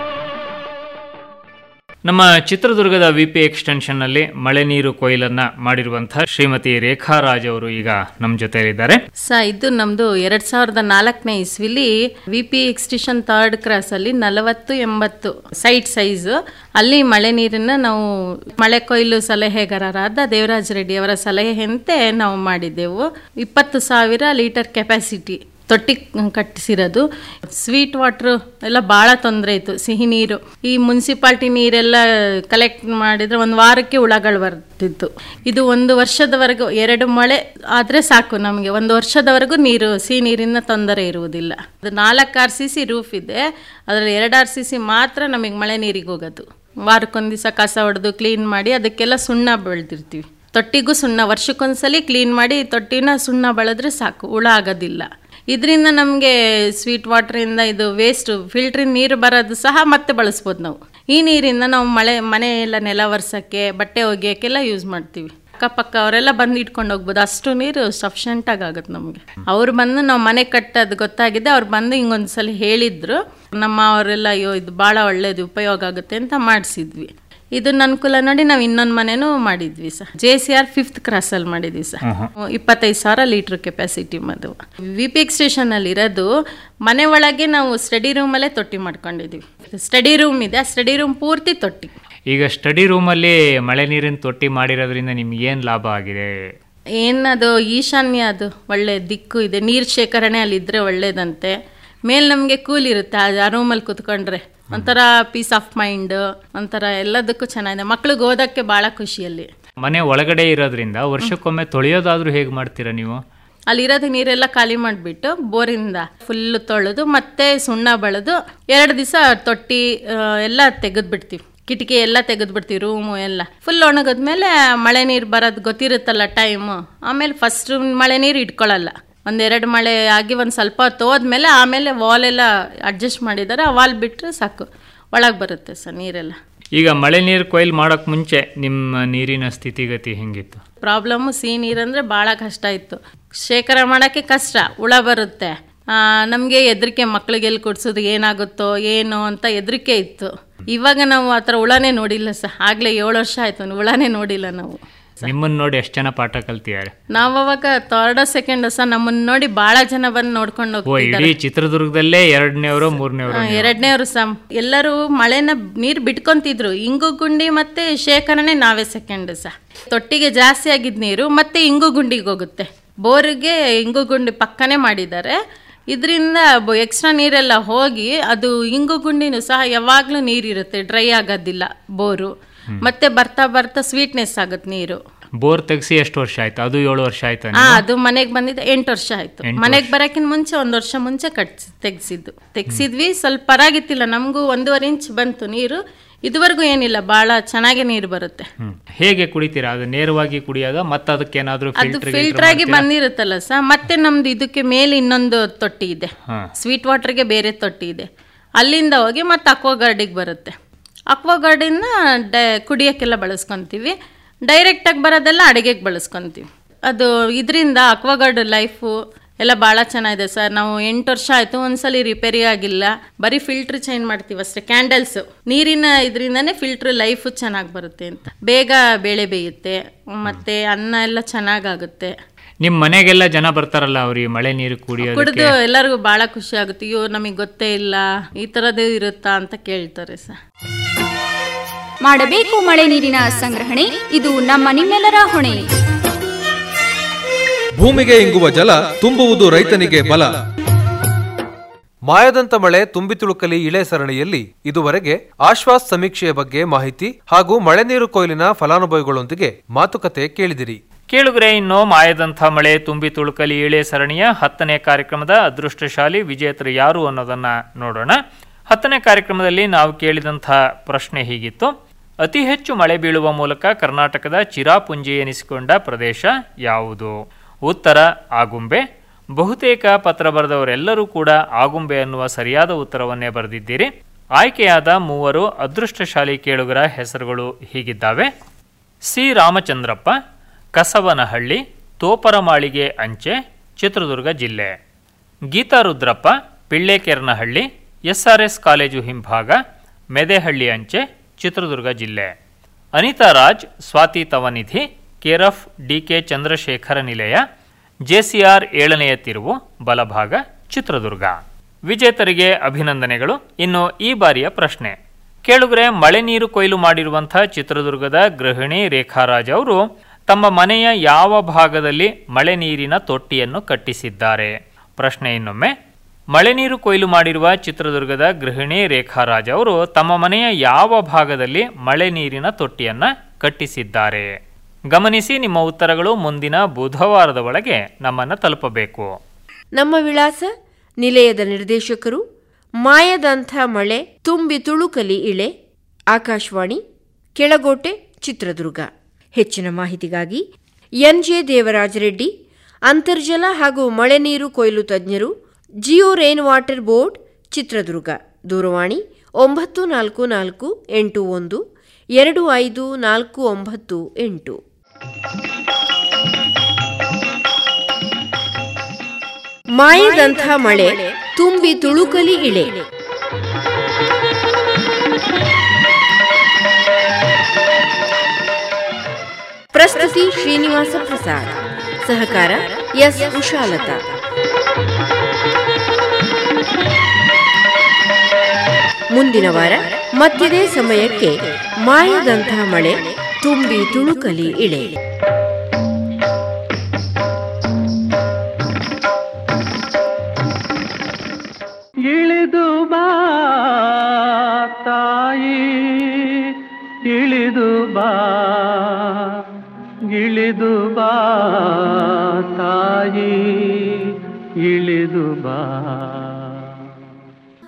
ನಮ್ಮ ಚಿತ್ರದುರ್ಗದ ವಿಪಿ ಎಕ್ಸ್ಟೆನ್ಷನ್ ನಲ್ಲಿ ಮಳೆ ನೀರು ಕೊಯ್ಲನ್ನ ಮಾಡಿರುವಂತಹ ಶ್ರೀಮತಿ ರೇಖಾ ರಾಜ್ ಅವರು ಈಗ ನಮ್ಮ ಜೊತೆಯಲ್ಲಿದ್ದಾರೆ ಸ ಇದು ನಮ್ದು ಎರಡ್ ಸಾವಿರದ ನಾಲ್ಕನೇ ಇಸ್ವಿಲಿ V P extension third cross ಅಲ್ಲಿ ನಲವತ್ತು ಎಂಬತ್ತು ಸೈಟ್ ಸೈಜ್ ಅಲ್ಲಿ ಮಳೆ ನೀರನ್ನ ನಾವು ಮಳೆ ಕೊಯ್ಲು ಸಲಹೆಗಾರರಾದ ದೇವರಾಜ್ ರೆಡ್ಡಿ ಅವರ ಸಲಹೆಯಂತೆ ನಾವು ಮಾಡಿದ್ದೆವು ಇಪ್ಪತ್ತು ಸಾವಿರ ಲೀಟರ್ ಕೆಪಾಸಿಟಿ ತೊಟ್ಟಿ ಕಟ್ಟಿಸಿರೋದು ಸ್ವೀಟ್ ವಾಟ್ರು ಎಲ್ಲ ಭಾಳ ತೊಂದರೆ ಇತ್ತು ಸಿಹಿ ನೀರು ಈ ಮುನ್ಸಿಪಾಲ್ಟಿ ನೀರೆಲ್ಲ ಕಲೆಕ್ಟ್ ಮಾಡಿದ್ರೆ ಒಂದು ವಾರಕ್ಕೆ ಹುಳಗಳು ಬರ್ತಿತ್ತು ಇದು ಒಂದು ವರ್ಷದವರೆಗೂ ಎರಡು ಮಳೆ ಆದರೆ ಸಾಕು ನಮಗೆ ಒಂದು ವರ್ಷದವರೆಗೂ ನೀರು ಸಿಹಿ ನೀರಿನ ತೊಂದರೆ ಇರುವುದಿಲ್ಲ ಅದು ನಾಲ್ಕು ಆರ್ ಸಿ ಸಿ ರೂಫ್ ಇದೆ ಅದರಲ್ಲಿ ಎರಡು ಆರ್ ಸಿ ಸಿ ಮಾತ್ರ ನಮಗೆ ಮಳೆ ನೀರಿಗೆ ಹೋಗೋದು ವಾರಕ್ಕೊಂದು ದಿವಸ ಕಸ ಹೊಡೆದು ಕ್ಲೀನ್ ಮಾಡಿ ಅದಕ್ಕೆಲ್ಲ ಸುಣ್ಣ ಬೆಳೆದಿರ್ತೀವಿ ತೊಟ್ಟಿಗೂ ಸುಣ್ಣ ವರ್ಷಕ್ಕೊಂದ್ಸಲಿ ಕ್ಲೀನ್ ಮಾಡಿ ತೊಟ್ಟಿನ ಸುಣ್ಣ ಬೆಳೆದ್ರೆ ಸಾಕು ಹುಳ ಆಗೋದಿಲ್ಲ ಇದರಿಂದ ನಮಗೆ ಸ್ವೀಟ್ ವಾಟ್ರಿಂದ ಇದು ವೇಸ್ಟ್ ಫಿಲ್ಟ್ರಿನ ನೀರು ಬರೋದು ಸಹ ಮತ್ತೆ ಬಳಸ್ಬೋದು ನಾವು ಈ ನೀರಿಂದ ನಾವು ಮಳೆ ಮನೆ ಎಲ್ಲ ನೆಲ ಒರೆಸೋಕ್ಕೆ ಬಟ್ಟೆ ಒಗೆಯೋಕ್ಕೆಲ್ಲ ಯೂಸ್ ಮಾಡ್ತೀವಿ ಅಕ್ಕಪಕ್ಕ ಅವರೆಲ್ಲ ಬಂದು ಇಟ್ಕೊಂಡು ಹೋಗ್ಬೋದು ಅಷ್ಟು ನೀರು ಸಫಿಷಿಯೆಂಟಾಗಿ ಆಗುತ್ತೆ ನಮಗೆ ಅವ್ರು ಬಂದು ನಾವು ಮನೆ ಕಟ್ಟೋದು ಗೊತ್ತಾಗಿದೆ ಅವ್ರು ಬಂದು ಹಿಂಗೊಂದ್ಸಲ ಹೇಳಿದ್ರು ನಮ್ಮ ಅವರೆಲ್ಲ ಅಯ್ಯೋ ಇದು ಭಾಳ ಒಳ್ಳೇದು ಉಪಯೋಗ ಆಗುತ್ತೆ ಅಂತ ಮಾಡಿಸಿದ್ವಿ ಇದನ್ನ ಅನುಕೂಲ ನೋಡಿ ನಾವು ಇನ್ನೊಂದು ಮನೆನೂ ಮಾಡಿದ್ವಿ sir J C R fifth cross ಅಲ್ಲಿ ಮಾಡಿದ್ವಿ ಸರ್ ಇಪ್ಪತ್ತೈದು ಸಾವಿರ ಲೀಟರ್ ಕೆಪಾಸಿಟಿ ಮದು ವಿ ಪಿ ಸ್ಟೇಷನ್ ಅಲ್ಲಿ ಇರೋದು ಮನೆ ಒಳಗೆ ನಾವು ಸ್ಟಡಿ ರೂಮಲ್ಲೇ ತೊಟ್ಟಿ ಮಾಡ್ಕೊಂಡಿದ್ವಿ ಸ್ಟಡಿ ರೂಮ್ ಇದೆ ಆ ಸ್ಟಡಿ ರೂಮ್ ಪೂರ್ತಿ ತೊಟ್ಟಿ ಈಗ ಸ್ಟಡಿ ರೂಮಲ್ಲಿ ಮಳೆ ನೀರಿನ ತೊಟ್ಟಿ ಮಾಡಿರೋದ್ರಿಂದ ನಿಮ್ಗೆ ಏನು ಲಾಭ ಆಗಿದೆ ಏನದು ಈಶಾನ್ಯ ಅದು ಒಳ್ಳೆ ದಿಕ್ಕು ಇದೆ ನೀರು ಶೇಖರಣೆ ಅಲ್ಲಿ ಇದ್ರೆ ಒಳ್ಳೇದಂತೆ ಮೇಲೆ ನಮಗೆ ಕೂಲ್ ಇರುತ್ತೆ ಆ ರೂಮಲ್ಲಿ ಕುತ್ಕೊಂಡ್ರೆ ಒಂಥರ ಪೀಸ್ ಆಫ್ ಮೈಂಡ್ ಒಂಥರ ಎಲ್ಲದಕ್ಕೂ ಚೆನ್ನಾಗಿದೆ ಮಕ್ಳಿಗೆ ಓದೋಕ್ಕೆ ಭಾಳ ಖುಷಿಯಲ್ಲಿ ಮನೆ ಒಳಗಡೆ ಇರೋದ್ರಿಂದ ವರ್ಷಕ್ಕೊಮ್ಮೆ ತೊಳೆಯೋದಾದ್ರೂ ಹೇಗೆ ಮಾಡ್ತೀರಾ ನೀವು ಅಲ್ಲಿರೋದು ನೀರೆಲ್ಲ ಖಾಲಿ ಮಾಡಿಬಿಟ್ಟು ಬೋರಿಂದ ಫುಲ್ ತೊಳೆದು ಮತ್ತೆ ಸುಣ್ಣ ಬಳೆದು ಎರಡು ದಿವಸ ತೊಟ್ಟಿ ಆ, ಎಲ್ಲ ತೆಗೆದ್ಬಿಡ್ತೀವಿ ಕಿಟಕಿ ಎಲ್ಲ ತೆಗೆದ್ಬಿಡ್ತೀವಿ ರೂಮು ಎಲ್ಲ ಫುಲ್ ಒಣಗಿದ್ಮೇಲೆ ಮಳೆ ನೀರು ಬರೋದು ಗೊತ್ತಿರುತ್ತಲ್ಲ ಟೈಮು ಆಮೇಲೆ ಫಸ್ಟ್ ಮಳೆ ನೀರು ಇಟ್ಕೊಳ್ಳಲ್ಲ ಒಂದೆರಡು ಮಳೆ ಆಗಿ ಒಂದು ಸ್ವಲ್ಪ ಹೊತ್ತು ಹೋದ್ಮೇಲೆ ಆಮೇಲೆ ವಾಲ್ ಎಲ್ಲ ಅಡ್ಜಸ್ಟ್ ಮಾಡಿದ್ದಾರೆ ಆ ವಾಲ್ ಬಿಟ್ಟರೆ ಸಾಕು ಒಳಗೆ ಬರುತ್ತೆ ಸರ್ ನೀರೆಲ್ಲ ಈಗ ಮಳೆ ನೀರು ಕೊಯ್ಲು ಮಾಡೋಕೆ ಮುಂಚೆ ನಿಮ್ಮ ನೀರಿನ ಸ್ಥಿತಿಗತಿ ಹೆಂಗಿತ್ತು ಪ್ರಾಬ್ಲಮ್ಮು ಸಿಹಿ ನೀರಂದರೆ ಭಾಳ ಕಷ್ಟ ಇತ್ತು ಶೇಖರಣೆ ಮಾಡೋಕ್ಕೆ ಕಷ್ಟ ಹುಳ ಬರುತ್ತೆ ನಮಗೆ ಹೆದರಿಕೆ ಮಕ್ಳಿಗೆ ಎಲ್ಲಿ ಕುಡ್ಸೋದು ಏನಾಗುತ್ತೋ ಏನು ಅಂತ ಹೆದರಿಕೆ ಇತ್ತು ಇವಾಗ ನಾವು ಆ ಥರ ಹುಳನೇ ನೋಡಿಲ್ಲ ಸರ್ ಆಗಲೇ ಏಳು ವರ್ಷ ಆಯಿತು ಹುಳನೇ ನೋಡಿಲ್ಲ ನಾವು ನಿಮ್ಮನ್ನ ನೋಡಿ ಎಷ್ಟು ಜನ ಪಾಠ ಕಲ್ತಿದ್ದಾರೆ ನಾವು ಅವಾಗ ಥರ್ಡ್ ಸೆಕೆಂಡ್ ಸಹ ನಮ್ಮನ್ನ ನೋಡಿ ಭಾಳ ಜನ ಬಂದು ನೋಡ್ಕೊಂಡು ಓ ಹೋಗ್ತಿದ್ದಾರೆ ಇಡೀ ಚಿತ್ರದುರ್ಗದಲ್ಲೇ ಎರಡನೇವರು ಮೂರನೇವರು ಎರಡನೇವ್ರು ಸಹ ಎಲ್ಲರೂ ಮಳೆನ ನೀರು ಬಿಟ್ಕೊಂತಿದ್ರು ಇಂಗು ಗುಂಡಿ ಮತ್ತೆ ಶೇಖರಣೆ ನಾವೇ ಸೆಕೆಂಡ್ ಸಹ ತೊಟ್ಟಿಗೆ ಜಾಸ್ತಿ ಆಗಿದ್ ನೀರು ಮತ್ತೆ ಇಂಗು ಗುಂಡಿಗೆ ಹೋಗುತ್ತೆ ಬೋರಿಗೆ ಇಂಗು ಗುಂಡಿ ಪಕ್ಕನೇ ಮಾಡಿದ್ದಾರೆ ಇದರಿಂದ ಎಕ್ಸ್ಟ್ರಾ ನೀರೆಲ್ಲ ಹೋಗಿ ಅದು ಇಂಗು ಗುಂಡಿನೂ ಸಹ ಯಾವಾಗಲೂ ನೀರಿರುತ್ತೆ ಡ್ರೈ ಆಗೋದಿಲ್ಲ ಬೋರು ಮತ್ತೆ ಬರ್ತಾ ಬರ್ತಾ ಸ್ವೀಟ್ನೆಸ್ ಆಗುತ್ತೆ ನೀರು ಬೋರ್ ತೆಗ್ಸಿ ಎಷ್ಟು ವರ್ಷ ಆಯ್ತು ಅದು ಏಳು ವರ್ಷ ಆಯ್ತಾ ಹಾ ಅದು ಮನೆಗೆ ಬಂದಿದ್ದು ಎಂಟು ವರ್ಷ ಆಯ್ತು ಎಂಟು ಮನೆಗೆ ಬರಕ್ಕಿಂತ ಮುಂಚೆ ಒಂದು ವರ್ಷ ಮುಂಚೆ ಕಟ್ಸಿ ತೆಗ್ಸಿದ್ದು ತೆಗ್ಸಿದ್ವಿ ಸ್ವಲ್ಪ ಪರಾಗಿತ್ತಿಲ್ಲ ನಮಗೂ ಒಂದೂವರೆ ಇಂಚ್ ಬಂತು ನೀರು ಇದುವರೆಗೂ ಏನಿಲ್ಲ ಭಾಳ ಚೆನ್ನಾಗಿ ನೀರು ಬರುತ್ತೆ ಹ್ಮ್. ಹೇಗೆ ಕುಡಿತೀರಾ ಅದು ನೇರವಾಗಿ ಕುಡಿಯೋದ ಮತ್ತೆ ಅದಕ್ಕೇನಾದ್ರೂ ಅದು ಫಿಲ್ಟರ್ ಫಿಲ್ಟರ್ ಆಗಿ ಬಂದಿರುತ್ತಲ್ಲ ಸಹ ಮತ್ತೆ ನಮ್ದು ಇದಕ್ಕೆ ಮೇಲೆ ಇನ್ನೊಂದು ತೊಟ್ಟಿ ಇದೆ ಹಾ. ಸ್ವೀಟ್ ವಾಟರ್ಗೆ ಬೇರೆ ತೊಟ್ಟಿ ಇದೆ ಅಲ್ಲಿಂದ ಹೋಗಿ ಮತ್ತೆ ಅಕ್ವಾಗಾರ್ಡಿಗೆ ಬರುತ್ತೆ ಅಕ್ವಾಗಾರ್ಡಿಂದ ಡ ಕುಡಿಯೋಕ್ಕೆಲ್ಲ ಬಳಸ್ಕೊತೀವಿ ಡೈರೆಕ್ಟಾಗಿ ಬರೋದೆಲ್ಲ ಅಡುಗೆಗೆ ಬಳಸ್ಕೊತೀವಿ ಅದು ಇದರಿಂದ ಅಕ್ವಾಗಾರ್ಡ್ ಲೈಫು ಎಲ್ಲ ಭಾಳ ಚೆನ್ನಾಗಿದೆ ಸರ್ ನಾವು ಎಂಟು ವರ್ಷ ಆಯಿತು ಒಂದ್ಸಲಿ ರಿಪೇರಿ ಆಗಿಲ್ಲ ಬರೀ ಫಿಲ್ಟ್ರ್ ಚೇಂಜ್ ಮಾಡ್ತೀವಿ ಅಷ್ಟೇ ಕ್ಯಾಂಡಲ್ಸ್ ನೀರಿನ ಇದರಿಂದನೇ ಫಿಲ್ಟ್ರ್ ಲೈಫು ಚೆನ್ನಾಗಿ ಬರುತ್ತೆ ಅಂತ ಬೇಗ ಬೇಳೆ ಬೇಯುತ್ತೆ ಮತ್ತು ಅನ್ನ ಎಲ್ಲ ಚೆನ್ನಾಗಾಗುತ್ತೆ ನಿಮ್ಮ ಮನೆಗೆಲ್ಲ ಜನ ಬರ್ತಾರಲ್ಲ ಅವ್ರಿಗೆ ಮಳೆ ನೀರು ಕುಡಿದು ಕುಡಿಯೋದಕ್ಕೆ ಎಲ್ಲರಿಗೂ ಬಹಳ ಖುಷಿ ಆಗುತ್ತೆ ಅಯ್ಯೋ ನಮಗೆ ಗೊತ್ತೇ ಇಲ್ಲ ಈ ಥರದ್ದು ಇರುತ್ತಾ ಅಂತ ಕೇಳ್ತಾರೆ ಸರ್ ಮಾಡಬೇಕು ಮಳೆ ನೀರಿನ ಸಂಗ್ರಹಣೆ ಇದು ನಮ್ಮ ನಿಮ್ಮೆಲ್ಲರ ಹೊಣೆ ಭೂಮಿಗೆ ಇಂಗುವ ಜಲ ತುಂಬುವುದು ರೈತನಿಗೆ ಬಲ ಮಾಯದಂತ ಮಳೆ ತುಂಬಿ ತುಳುಕಲಿ ಇಳೆ ಸರಣಿಯಲ್ಲಿ ಇದುವರೆಗೆ ಆಶ್ವಾಸ್ ಸಮೀಕ್ಷೆಯ ಬಗ್ಗೆ ಮಾಹಿತಿ ಹಾಗೂ ಮಳೆ ನೀರು ಕೊಯ್ಲಿನ ಫಲಾನುಭವಿಗಳೊಂದಿಗೆ ಮಾತುಕತೆ ಕೇಳಿದಿರಿ ಕೇಳುಗರೆ ಇನ್ನು ಮಾಯದಂಥ ಮಳೆ ತುಂಬಿ ತುಳುಕಲಿ ಇಳೆ ಸರಣಿಯ ಹತ್ತನೇ ಕಾರ್ಯಕ್ರಮದ ಅದೃಷ್ಟಶಾಲಿ ವಿಜೇತರು ಯಾರು ಅನ್ನೋದನ್ನ ನೋಡೋಣ ಹತ್ತನೇ ಕಾರ್ಯಕ್ರಮದಲ್ಲಿ ನಾವು ಕೇಳಿದಂಥ ಪ್ರಶ್ನೆ ಹೀಗಿತ್ತು ಅತಿ ಹೆಚ್ಚು ಮಳೆ ಬೀಳುವ ಮೂಲಕ ಕರ್ನಾಟಕದ ಚಿರಾಪುಂಜಿ ಎನಿಸಿಕೊಂಡ ಪ್ರದೇಶ ಯಾವುದು ಉತ್ತರ ಆಗುಂಬೆ ಬಹುತೇಕ ಪತ್ರ ಬರೆದವರೆಲ್ಲರೂ ಕೂಡ ಆಗುಂಬೆ ಅನ್ನುವ ಸರಿಯಾದ ಉತ್ತರವನ್ನೇ ಬರೆದಿದ್ದೀರಿ ಆಯ್ಕೆಯಾದ ಮೂವರು ಅದೃಷ್ಟಶಾಲಿ ಕೇಳುಗರ ಹೆಸರುಗಳು ಹೀಗಿದ್ದಾವೆ ಸಿ ರಾಮಚಂದ್ರಪ್ಪ ಕಸವನಹಳ್ಳಿ ತೋಪರಮಾಳಿಗೆ ಅಂಚೆ ಚಿತ್ರದುರ್ಗ ಜಿಲ್ಲೆ ಗೀತಾ ರುದ್ರಪ್ಪ ಪಿಳ್ಳೆಕೆರ್ನಹಳ್ಳಿ ಎಸ್ಆರ್ಎಸ್ ಕಾಲೇಜು ಹಿಂಭಾಗ ಮೆದೆಹಳ್ಳಿ ಅಂಚೆ ಚಿತ್ರದುರ್ಗ ಜಿಲ್ಲೆ Anitha Raj Swathi Thavanidhi care of DK Chandrashekhara Nilaya JCR ಏಳನೆಯ ತಿರುವು ಬಲಭಾಗ ಚಿತ್ರದುರ್ಗ ವಿಜೇತರಿಗೆ ಅಭಿನಂದನೆಗಳು ಇನ್ನು ಈ ಬಾರಿಯ ಪ್ರಶ್ನೆ ಕೇಳುಗರೆ ಮಳೆ ನೀರು ಕೊಯ್ಲು ಮಾಡಿರುವಂಥ ಚಿತ್ರದುರ್ಗದ ಗೃಹಿಣಿ ರೇಖಾರಾಜ್ ಅವರು ತಮ್ಮ ಮನೆಯ ಯಾವ ಭಾಗದಲ್ಲಿ ಮಳೆ ನೀರಿನ ತೊಟ್ಟಿಯನ್ನು ಕಟ್ಟಿಸಿದ್ದಾರೆ ಪ್ರಶ್ನೆ ಇನ್ನೊಮ್ಮೆ ಮಳೆ ನೀರು ಕೊಯ್ಲು ಮಾಡಿರುವ ಚಿತ್ರದುರ್ಗದ ಗೃಹಿಣಿ ರೇಖಾರಾಜ್ ಅವರು ತಮ್ಮ ಮನೆಯ ಯಾವ ಭಾಗದಲ್ಲಿ ಮಳೆ ನೀರಿನ ತೊಟ್ಟಿಯನ್ನ ಕಟ್ಟಿಸಿದ್ದಾರೆ ಗಮನಿಸಿ ನಿಮ್ಮ ಉತ್ತರಗಳು ಮುಂದಿನ ಬುಧವಾರದ ಒಳಗೆ ನಮ್ಮನ್ನು ತಲುಪಬೇಕು ನಮ್ಮ ವಿಳಾಸ ನಿಲಯದ ನಿರ್ದೇಶಕರು ಮಾಯದಂಥ ಮಳೆ ತುಂಬಿ ತುಳುಕಲಿ ಇಳೆ ಆಕಾಶವಾಣಿ ಕೆಳಗೋಟೆ ಚಿತ್ರದುರ್ಗ ಹೆಚ್ಚಿನ ಮಾಹಿತಿಗಾಗಿ ಎನ್ಜೆ ದೇವರಾಜ ರೆಡ್ಡಿ ಅಂತರ್ಜಲ ಹಾಗೂ ಮಳೆ ನೀರು ಕೊಯ್ಲು ತಜ್ಞರು geo rain water board Chitradurga ದೂರವಾಣಿ ಒಂಬತ್ತು ನಾಲ್ಕು ನಾಲ್ಕು ಎಂಟು ಒಂದು ಎರಡು ಐದು ನಾಲ್ಕು ಒಂಬತ್ತು ಎಂಟು ಮಾಯದಂಥ ಮಳೆ ತುಂಬಿ ತುಳುಕಲಿ ಇಳೆ ಪ್ರಸ್ತುತಿ ಶ್ರೀನಿವಾಸ ಪ್ರಸಾದ್ ಸಹಕಾರ ಎಸ್ ಉಷಾಲತಾ ಮುಂದಿನ ವಾರ ಮತ್ತಿದೇ ಸಮಯಕ್ಕೆ ಮಾಯದಂಥ ಮಳೆ ತುಂಬಿ ತುಳುಕಲಿ ಇಳೆ ಇಳಿದು ಬಾ ತಾಯಿ ಇಳಿದು ಬಾ ಇಳಿದು ಬಾ ತಾಯಿ ಇಳಿದು